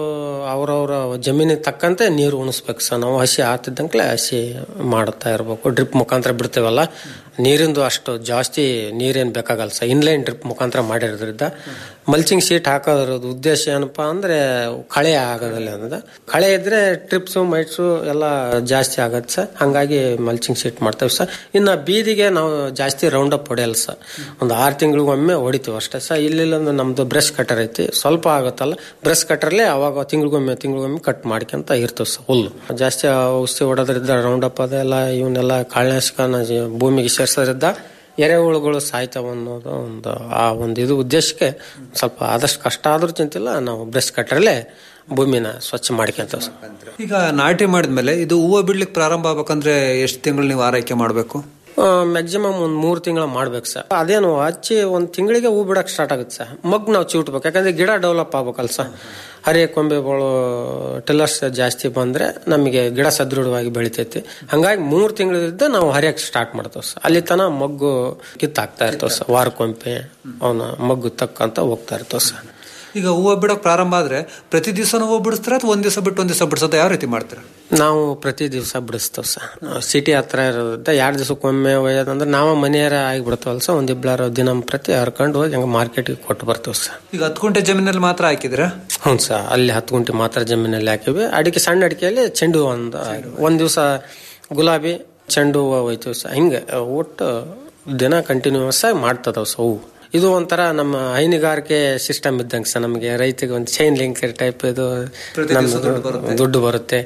ಅವ್ರವ್ರ ಜಮೀನಿಗೆ ತಕ್ಕಂತೆ ನೀರು ಉಣಿಸ್ಬೇಕು ಸರ್ ನಾವು ಹಸಿ ಆತಿದ್ದಂಕ್ಲೆ ಹಸಿ ಮಾಡುತ್ತಾ ಇರಬೇಕು ಡ್ರಿಪ್ ಮುಖಾಂತರ ಬಿಡ್ತೇವಲ್ಲ ನೀರಿಂದು ಅಷ್ಟು ಜಾಸ್ತಿ ನೀರೇನು ಬೇಕಾಗಲ್ಲ ಸರ್ ಇನ್ಲೈನ್ ಡ್ರಿಪ್ ಮುಖಾಂತರ ಮಾಡಿರೋದ್ರಿಂದ ಮಲ್ಚಿಂಗ್ ಶೀಟ್ ಹಾಕೋದ್ರದ್ದು ಉದ್ದೇಶ ಏನಪ್ಪಾ ಅಂದ್ರೆ ಕಳೆ ಆಗೋದಿಲ್ಲ ಅನ್ನೋದು ಕಳೆ ಇದ್ರೆ ಟ್ರಿಪ್ಸು ಮೈಟ್ಸು ಎಲ್ಲ ಜಾಸ್ತಿ ಆಗತ್ತೆ ಸರ್ ಹಂಗಾಗಿ ಮಲ್ಚಿಂಗ್ ಶೀಟ್ ಮಾಡ್ತೇವೆ ಸರ್ ಇನ್ನು ಬೀದಿಗೆ ನಾವು ಜಾಸ್ತಿ ರೌಂಡ್ ಅಪ್ ಹೊಡೆಯಲ್ಲ ಸರ್ ಒಂದು ಆರು ತಿಂಗಳಿಗೊಮ್ಮೆ ಹೊಡಿತೀವಿ ಅಷ್ಟೇ ಸರ್ ಇಲ್ಲಿಂದ ನಮ್ದು ಬ್ರಷ್ ಕಟರ್ ಐತಿ ಸ್ವಲ್ಪ ಆಗುತ್ತಲ್ಲ ಬ್ರಷ್ ಕಟರ್ಲೆ ಅವಾಗ ತಿಂಗಳಿಗೊಮ್ಮೆ ತಿಂಗಳಿಗೊಮ್ಮೆ ಕಟ್ ಮಾಡ್ಕೊಂತ ಇರ್ತೇವೆ ಸರ್ ಹುಲ್ಲು ಜಾಸ್ತಿ ಔಷಧಿ ಹೊಡೋದ್ರಿಂದ ರೌಂಡ್ ಅಪ್ ಅದೆಲ್ಲ ಇವನ್ನೆಲ್ಲ ಕಾಳನಾಶಕನ ಭೂಮಿಗೆ ಸೇರ್ಸೋದ್ರಿಂದ ಎರೆಹುಳುಗಳು ಸಾಯ್ತಾವ ಅನ್ನೋದು ಒಂದು ಆ ಒಂದು ಇದು ಉದ್ದೇಶಕ್ಕೆ ಸ್ವಲ್ಪ ಆದಷ್ಟು ಕಷ್ಟ ಆದ್ರೂ ಚಿಂತಿಲ್ಲ ನಾವು ಬ್ರಷ್ ಕಟ್ಟರಲ್ಲೇ ಭೂಮಿನ ಸ್ವಚ್ಛ ಮಾಡ್ಕೊಂತೇವೆ ಸರ್ ಈಗ ನಾಟಿ ಮಾಡಿದ್ಮೇಲೆ ಇದು ಹೂವು ಬಿಡ್ಲಿಕ್ಕೆ ಪ್ರಾರಂಭ ಆಗ್ಬೇಕಂದ್ರೆ ಎಷ್ಟು ತಿಂಗಳು ನೀವು ಆರೈಕೆ ಮಾಡಬೇಕು ಮ್ಯಾಕ್ಸಿಮಮ್ ಒಂದು ಮೂರು ತಿಂಗಳ ಮಾಡ್ಬೇಕು ಸರ್ ಅದೇನು ಹಚ್ಚಿ ಒಂದು ತಿಂಗಳಿಗೆ ಹೂ ಬಿಡಕ್ಕೆ ಸ್ಟಾರ್ಟ್ ಆಗುತ್ತೆ ಸರ್ ಮಗ್ ನಾವು ಚಿಟ್ಬೇಕು ಯಾಕಂದ್ರೆ ಗಿಡ ಡೆವಲಪ್ ಆಗ್ಬೇಕಲ್ಲ ಸರ್ ಹರಿಯ ಕೊಂಬೆಗಳು ಟಿಲ್ಲರ್ಸ್ ಜಾಸ್ತಿ ಬಂದ್ರೆ ನಮಗೆ ಗಿಡ ಸದೃಢವಾಗಿ ಬೆಳಿತೈತಿ ಹಂಗಾಗಿ ಮೂರು ತಿಂಗಳಿಂದ ನಾವು ಹರಿಯಕ್ಕೆ ಸ್ಟಾರ್ಟ್ ಮಾಡ್ತೇವೆ ಸರ್ ಅಲ್ಲಿ ತನ ಮಗ್ಗು ಕಿತ್ತಾಕ್ತಾ ಇರ್ತೇವೆ ಸರ್ ವಾರಕ್ಕೊಂಪೆ ಅವನ ಮಗ್ಗು ತಕ್ಕಂತ ಹೋಗ್ತಾ ಇರ್ತೇವೆ ಸರ್ ಈಗ ಹೂವು ಬಿಡೋಕೆ ಪ್ರಾರಂಭ ಆದ್ರೆ ಪ್ರತಿ ದಿವಸ ಹೂವು ಬಿಡಿಸ್ತೀರಾ ಅಥವಾ ಒಂದ್ ದಿವಸ ಬಿಟ್ಟು ಒಂದ್ ದಿವಸ ಬಿಡಿಸೋದು ಯಾವ ರೀತಿ ಮಾಡ್ತೀರಾ ನಾವು ಪ್ರತಿ ದಿವಸ ಬಿಡಿಸ್ತೇವೆ ಸರ್ ಸಿಟಿ ಹತ್ರ ಇರೋದ್ರಿಂದ ಎರಡು ದಿವಸಕ್ಕೊಮ್ಮೆ ಒಯ್ಯೋದಂದ್ರೆ ನಾವು ಮನೆಯಾರ ಆಗಿಬಿಡ್ತೇವಲ್ಲ ಸರ್ ಒಂದು ಇಬ್ಬರು ದಿನ ಪ್ರತಿ ಹರ್ಕೊಂಡು ಹೋಗಿ ಹಂಗೆ ಮಾರ್ಕೆಟಿಗೆ ಕೊಟ್ಟು ಬರ್ತೇವೆ ಸರ್ ಈಗ ಹತ್ತು ಗುಂಟೆ ಜಮೀನಲ್ಲಿ ಮಾತ್ರ ಹಾಕಿದ್ರಾ ಹ್ಞೂ ಸರ್ ಅಲ್ಲಿ ಹತ್ತು ಗುಂಟೆ ಮಾತ್ರ ಜಮೀನಲ್ಲಿ ಹಾಕಿವಿ ಅಡಿಕೆ ಸಣ್ಣ ಅಡಿಕೆಯಲ್ಲಿ ಚೆಂಡು ಹೂವು ಒಂದು ಒಂದು ದಿವಸ ಗುಲಾಬಿ ಚೆಂಡು ಹೂವು ಹೋಯ್ತೀವಿ ಸರ್ ಹಿಂಗೆ ಒಟ್ಟು ದಿನ ಕಂಟಿನ್ಯೂಸ್ ಆಗಿ ಮಾಡ್ತದವ್ ಸರ್ ಹೂವು ಇದು ಒಂಥರ ನಮ್ಮ ಹೈನುಗಾರಿಕೆ ಸಿಸ್ಟಮ್ ಇದ್ದಂಗೆ ಸರ್ ನಮಗೆ ರೈತಗೆ ಒಂದು ಚೈನ್ ಲಿಂಕ್ ಟೈಪ್ ಇದು ಪ್ರತಿ ದಿವ್ಸ ನಮ್ದು ದುಡ್ಡು ಬರುತ್ತೆ. ದುಡ್ಡು ಬರುತ್ತೆ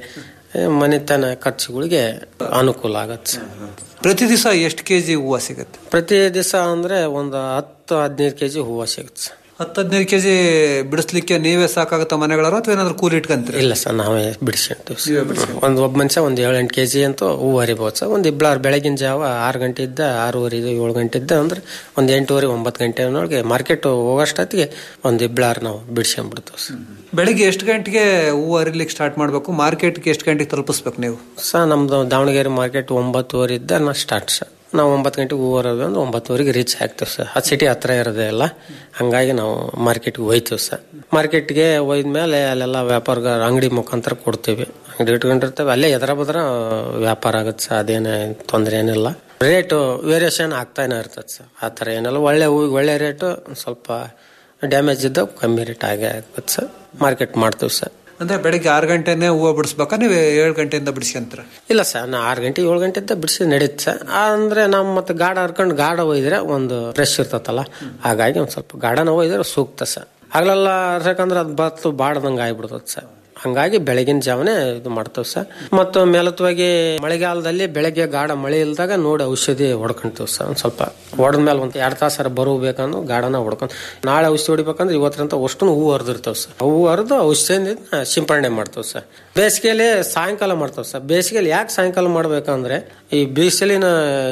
ಮನೆತನ ಖರ್ಚುಗಳಿಗೆ ಅನುಕೂಲ ಆಗತ್ತೆ ಸರ್ ಪ್ರತಿ ದಿವಸ ಎಷ್ಟು ಕೆಜಿ ಹೂವು ಸಿಗುತ್ತೆ ಪ್ರತಿ ದಿವಸ ಅಂದ್ರೆ ಒಂದು ಹತ್ತು ಹದಿನೈದು ಕೆಜಿ ಹೂವು ಸಿಗುತ್ತೆ ಸರ್ ಹತ್ತು ಹದಿನೈದು ಕೆಜಿ ಬಿಡಿಸ್ಲಿಕ್ಕೆ ನೀವೇ ಸಾಕಾಗತ್ತ ಮನೆಗಳಾರ ಅಥವಾ ಏನಾದ್ರು ಕೂಲಿ ಇಟ್ಕೊಂತೀರಿ ಇಲ್ಲ ಸರ್ ನಾವೇ ಬಿಡಿಸ್ಕೊಂತೀವಿ ಒಂದು ಒಬ್ಬ ಮನುಷ್ಯ ಒಂದು ಏಳು ಎಂಟು ಕೆಜಿ ಅಂತೂ ಹೂವು ಹರಿಬೋದು ಸರ್ ಒಂದು ಇಬ್ಬರು ಬೆಳಗಿನ ಜಾವ ಆರು ಗಂಟೆ ಇದ್ದ ಆರೂವರೆ ಏಳು ಗಂಟೆ ಇದ್ದ ಅಂದ್ರೆ ಒಂದು ಎಂಟೂವರೆ ಒಂಬತ್ತು ಗಂಟೆನೊಳಗೆ ಮಾರ್ಕೆಟ್ ಹೋಗೋಷ್ಟೊತ್ತಿಗೆ ಒಂದು ಇಬ್ಬಳಾರು ನಾವು ಬಿಡಿಸ್ಕೊಂಡ್ಬಿಡ್ತೀವಿ ಸರ್ ಬೆಳಿಗ್ಗೆ ಎಷ್ಟು ಗಂಟೆಗೆ ಹೂವು ಹರಿಲಿಕ್ಕೆ ಸ್ಟಾರ್ಟ್ ಮಾಡಬೇಕು ಮಾರ್ಕೆಟ್ಗೆ ಎಷ್ಟು ಗಂಟೆಗೆ ತಲುಪಿಸ್ಬೇಕು ನೀವು ಸರ್ ನಮ್ದು ದಾವಣಗೆರೆ ಮಾರ್ಕೆಟ್ ಒಂಬತ್ತುವರೆ ಇದ್ದ ನಾ ಸ್ಟಾರ್ಟ್ ಸರ್ ನಾವು ಒಂಬತ್ತು ಗಂಟೆಗೆ ಹೂವು ಹರೋದು ಅಂದ್ರೆ ಒಂಬತ್ತುವರೆಗೆ ರೀಚ್ ಆಗ್ತೇವೆ ಸರ್ ಆ ಸಿಟಿ ಹತ್ರ ಇರೋದೇ ಅಲ್ಲ ಹಂಗಾಗಿ ನಾವು ಮಾರ್ಕೆಟ್ಗೆ ಹೋಯ್ತೀವಿ ಸರ್ ಮಾರ್ಕೆಟ್ಗೆ ಒಯ್ದ್ಮೇಲೆ ಅಲ್ಲೆಲ್ಲ ವ್ಯಾಪಾರಗಾರ ಅಂಗಡಿ ಮುಖಾಂತರ ಕೊಡ್ತೀವಿ ಅಂಗಡಿ ಇಟ್ಕೊಂಡಿರ್ತೇವೆ ಅಲ್ಲೇ ಎದರ ಬದ್ರ ವ್ಯಾಪಾರ ಆಗುತ್ತೆ ಸರ್ ಅದೇನೇ ತೊಂದರೆ ಏನಿಲ್ಲ ರೇಟು ವೇರಿಯೇಷನ್ ಆಗ್ತಾನೆ ಇರ್ತದೆ ಸರ್ ಆ ಥರ ಏನಿಲ್ಲ ಒಳ್ಳೆ ಹೂವಿಗೆ ಒಳ್ಳೆ ರೇಟು ಸ್ವಲ್ಪ ಡ್ಯಾಮೇಜ್ ಇದ್ದಾಗ ಕಮ್ಮಿ ರೇಟ್ ಆಗೇ ಆಗುತ್ತೆ ಸರ್ ಮಾರ್ಕೆಟ್ ಮಾಡ್ತೀವಿ ಸರ್ ಅಂದ್ರೆ ಬೆಳಿಗ್ಗೆ ಆರು ಗಂಟೆನೆ ಹೂವು ಬಿಡಿಸ್ಬೇಕಾ ನೀವು ಏಳು ಗಂಟೆಯಿಂದ ಬಿಡಿಸ್ಕೊಂತೀರ ಇಲ್ಲ ಸರ್ ನಾ ಆರು ಗಂಟೆ ಏಳು ಗಂಟೆ ಬಿಡಿಸಿ ನಡೀತು ಸರ್ ಅಂದ್ರೆ ನಾವು ಮತ್ತೆ ಗಾಢ ಹರ್ಕೊಂಡು ಗಾಢ ಒಯ್ದ್ರೆ ಒಂದು ಫ್ರೆಶ್ ಇರ್ತತಲ್ಲ ಹಾಗಾಗಿ ಒಂದು ಸ್ವಲ್ಪ ಗಾಢನ ಒಯ್ದ್ರೆ ಸೂಕ್ತ ಸರ್ ಹಗಲೆಲ್ಲ ಅರ್ಸಕಂದ್ರೆ ಅದು ಬತ್ತು ಬಾಡ್ದಂಗೆ ಆಗ್ಬಿಡ್ತದೆ ಸರ್ ಹಂಗಾಗಿ ಬೆಳಗಿನ ಜಾವನೇ ಇದು ಮಾಡ್ತೇವೆ ಸರ್ ಮತ್ತು ಮೇಲತ್ವಾಗಿ ಮಳೆಗಾಲದಲ್ಲಿ ಬೆಳಗ್ಗೆ ಗಾಢ ಮಳೆ ಇಲ್ದಾಗ ನೋಡಿ ಔಷಧಿ ಹೊಡ್ಕೊಂತೀವಿ ಸರ್ ಒಂದು ಸ್ವಲ್ಪ ಹೊಡೆದ್ಮೇಲೆ ಒಂದು ಎರಡು ತಾಸರ ಬರಬೇಕಂದು ಗಾಢನ ಹೊಡ್ಕೊಂಡು ನಾಳೆ ಔಷಧಿ ಹೊಡಿಬೇಕಂದ್ರೆ ಇವತ್ತರಂತ ಅಷ್ಟು ಹೂವು ಹರಿದಿರ್ತೇವೆ ಸರ್ ಹೂವು ಹರಿದು ಔಷಧಿ ಸಿಂಪರಣೆ ಮಾಡ್ತೇವೆ ಸರ್ ಬೇಸಿಗೆಯಲ್ಲಿ ಸಾಯಂಕಾಲ ಮಾಡ್ತೇವೆ ಸರ್ ಬೇಸಿಗೆಯಲ್ಲಿ ಯಾಕೆ ಸಾಯಂಕಾಲ ಮಾಡ್ಬೇಕಂದ್ರೆ ಈ ಬಿಸಿಲಿನ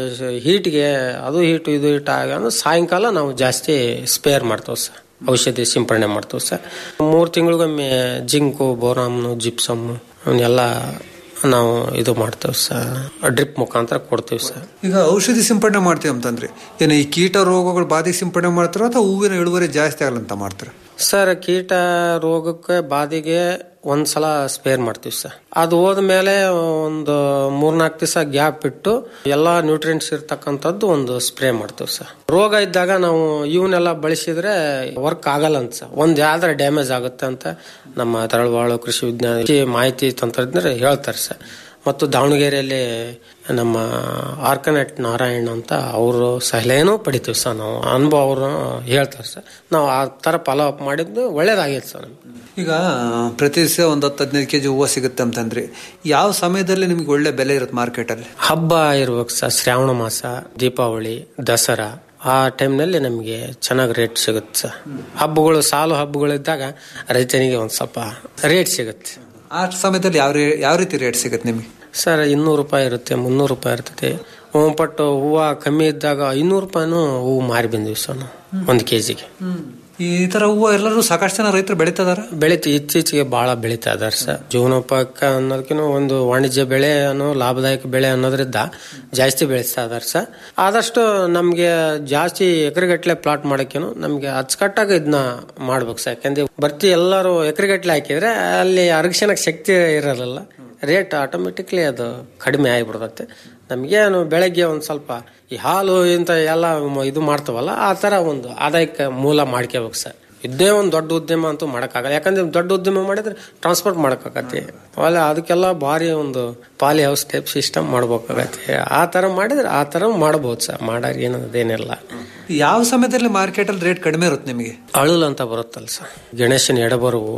ಹೀಟ್ಗೆ ಅದು ಹೀಟು ಇದು ಹೀಟ್ ಆಗ ಸಾಯಂಕಾಲ ನಾವು ಜಾಸ್ತಿ ಸ್ಪೇರ್ ಮಾಡ್ತೇವೆ ಸರ್ ಔಷಧಿ ಸಿಂಪರಣೆ ಮಾಡ್ತೇವೆ ಸರ್ ಮೂರು ತಿಂಗಳಿಗೊಮ್ಮೆ ಜಿಂಕು ಬೋರಾಮ್ನು ಜಿಪ್ಸಮ್ಮು ಅವನ್ನೆಲ್ಲ ನಾವು ಇದು ಮಾಡ್ತೇವೆ ಸರ್ ಡ್ರಿಪ್ ಮುಖಾಂತರ ಕೊಡ್ತೀವಿ ಸರ್ ಈಗ ಔಷಧಿ ಸಿಂಪಡಣೆ ಮಾಡ್ತೀವಿ ಅಂತಂದ್ರೆ ಏನು ಈ ಕೀಟ ರೋಗಗಳು ಬಾಧೆಗೆ ಸಿಂಪಡಣೆ ಮಾಡ್ತಾರೋ ಅಥವಾ ಹೂವಿನ ಇಳುವರಿ ಜಾಸ್ತಿ ಆಗಲಂತ ಮಾಡ್ತಾರೆ ಸರ್ ಕೀಟ ರೋಗಕ್ಕೆ ಬಾಧೆಗೆ ಒಂದ್ಸಲ ಸ್ಪೇರ್ ಮಾಡ್ತೀವಿ ಸರ್ ಅದು ಹೋದ್ಮೇಲೆ ಒಂದು ಮೂರ್ನಾಲ್ಕು ದಿವಸ ಗ್ಯಾಪ್ ಇಟ್ಟು ಎಲ್ಲಾ ನ್ಯೂಟ್ರಿಯೆಂಟ್ಸ್ ಇರ್ತಕ್ಕಂಥದ್ದು ಒಂದು ಸ್ಪ್ರೇ ಮಾಡ್ತೀವಿ ಸರ್ ರೋಗ ಇದ್ದಾಗ ನಾವು ಇವನ್ನೆಲ್ಲ ಬಳಸಿದ್ರೆ ವರ್ಕ್ ಆಗಲ್ಲ ಅಂತ ಸರ್ ಒಂದ್ ಯಾವ್ದಾರ ಡ್ಯಾಮೇಜ್ ಆಗುತ್ತೆ ಅಂತ ನಮ್ಮ ತರಳಬಾಳು ಕೃಷಿ ವಿಜ್ಞಾನ ಈ ಮಾಹಿತಿ ತಂತ್ರಜ್ಞರು ಹೇಳ್ತಾರೆ ಸರ್ ಮತ್ತು ದಾವಣಗೆರೆಯಲ್ಲಿ ನಮ್ಮ ಆರ್ಕನೆಟ್ ನಾರಾಯಣ್ ಅಂತ ಅವರು ಸಲಹೆನೂ ಪಡಿತೀವಿ ಸರ್ ನಾವು ಅನುಭವ ಅವರು ಹೇಳ್ತಾರೆ ಸರ್ ನಾವು ಆ ಥರ ಫಾಲೋ ಅಪ್ ಮಾಡಿದ್ದು ಒಳ್ಳೇದಾಗೈತೆ ಸರ್ ನಮ್ಗೆ ಈಗ ಪ್ರತಿ ದಿವಸ ಒಂದು ಹತ್ತು ಹದಿನೈದು ಕೆಜಿ ಹೂವು ಸಿಗುತ್ತೆ ಅಂತಂದ್ರಿ ಯಾವ ಸಮಯದಲ್ಲಿ ನಿಮ್ಗೆ ಒಳ್ಳೆ ಬೆಲೆ ಇರುತ್ತೆ ಮಾರ್ಕೆಟಲ್ಲಿ ಹಬ್ಬ ಇರ್ಬೇಕು ಸರ್ ಶ್ರಾವಣ ಮಾಸ ದೀಪಾವಳಿ ದಸರಾ ಆ ಟೈಮ್ನಲ್ಲಿ ನಮಗೆ ಚೆನ್ನಾಗಿ ರೇಟ್ ಸಿಗುತ್ತೆ ಸರ್ ಹಬ್ಬಗಳು ಸಾಲು ಹಬ್ಬಗಳಿದ್ದಾಗ ರೈತನಿಗೆ ಒಂದು ಸ್ವಲ್ಪ ರೇಟ್ ಸಿಗುತ್ತೆ ಆ ಸಮಯದಲ್ಲಿ ಯಾವ ರೇ- ಯಾವ ರೀತಿ ರೇಟ್ ಸಿಗುತ್ತೆ ನಿಮಗೆ ಸರ್ ಇನ್ನೂರು ರೂಪಾಯಿ ಇರುತ್ತೆ ಮುನ್ನೂರು ರೂಪಾಯಿ ಇರ್ತದೆ ಪಟ್ಟು ಹೂವು ಕಮ್ಮಿ ಇದ್ದಾಗ ಐನೂರು ರೂಪಾಯಿನೂ ಹೂವು ಮಾರಿ ಬಂದಿವಿ ಸರ್ ನಾವು ಒಂದು ಕೆ ಜಿಗೆ ಈ ತರ ಹೂವು ಎಲ್ಲರೂ ಸಾಕಷ್ಟು ಜನ ರೈತರು ಬೆಳೀತದಾರ ಬೆಳಿತ ಇತ್ತೀಚೆಗೆ ಬಹಳ ಬೆಳೀತಾ ಇದಾರೆ ಸರ್ ಜೀವನೋಪಾಯಕ್ಕೆ ಅನ್ನೋದಕ್ಕಿಂತ ಒಂದು ವಾಣಿಜ್ಯ ಬೆಳೆ ಅನ್ನೋ ಲಾಭದಾಯಕ ಬೆಳೆ ಅನ್ನೋದ್ರಿಂದ ಜಾಸ್ತಿ ಬೆಳೆಸ್ತಾ ಇದಾರೆ ಸರ್ ಆದಷ್ಟು ನಮಗೆ ಜಾಸ್ತಿ ಎಕರೆಗಟ್ಟಲೆ ಪ್ಲಾಟ್ ಮಾಡೋಕ್ಕೇನು ನಮಗೆ ಅಚ್ಚುಕಟ್ಟಾಗಿ ಇದನ್ನ ಮಾಡ್ಬೇಕು ಸರ್ ಯಾಕಂದ್ರೆ ಬರ್ತಿ ಎಲ್ಲರೂ ಎಕರೆಗಟ್ಟಲೆ ಹಾಕಿದ್ರೆ ಅಲ್ಲಿ ಅರಗಿಸೋಣಕ್ಕೆ ಶಕ್ತಿ ಇರಲ್ಲ ರೇಟ್ ಆಟೋಮೆಟಿಕ್ಲಿ ಅದು ಕಡಿಮೆ ಆಗಿಬಿಡ್ತೈತೆ ನಮಗೇನು ಬೆಳಗ್ಗೆ ಒಂದು ಸ್ವಲ್ಪ ಈ ಹಾಲು ಇಂಥ ಎಲ್ಲ ಮ- ಇದು ಮಾಡ್ತಾವಲ್ಲ ಆ ಥರ ಒಂದು ಆದಾಯಕ್ಕೆ ಮೂಲ ಮಾಡ್ಕೋಬೇಕು ಸರ್ ಇದೇ ಒಂದು ದೊಡ್ಡ ಉದ್ಯಮ ಅಂತೂ ಮಾಡೋಕ್ಕಾಗಲ್ಲ ಯಾಕಂದ್ರೆ ದೊಡ್ಡ ಉದ್ಯಮ ಮಾಡಿದ್ರೆ ಟ್ರಾನ್ಸ್ಪೋರ್ಟ್ ಮಾಡೋಕ್ಕಾಗತ್ತೆ ಅಲ್ಲ ಅದಕ್ಕೆಲ್ಲ ಭಾರಿ ಒಂದು ಪಾಲಿ ಹೌಸ್ ಟೈಪ್ ಸಿಸ್ಟಮ್ ಮಾಡ್ಬೇಕಾಗತ್ತೆ ಆ ಥರ ಮಾಡಿದ್ರೆ ಆ ಥರ ಮಾಡ್ಬೋದು ಸರ್ ಮಾಡೋರು ಏನದೇನಿಲ್ಲ ಯಾವ ಸಮಯದಲ್ಲಿ ಮಾರ್ಕೆಟಲ್ಲಿ ರೇಟ್ ಕಡಿಮೆ ಇರುತ್ತೆ ನಿಮಗೆ ಅಳುಲ್ ಅಂತ ಬರುತ್ತಲ್ಲ ಸರ್ ಗಣೇಶನ ಎಡಬರುವು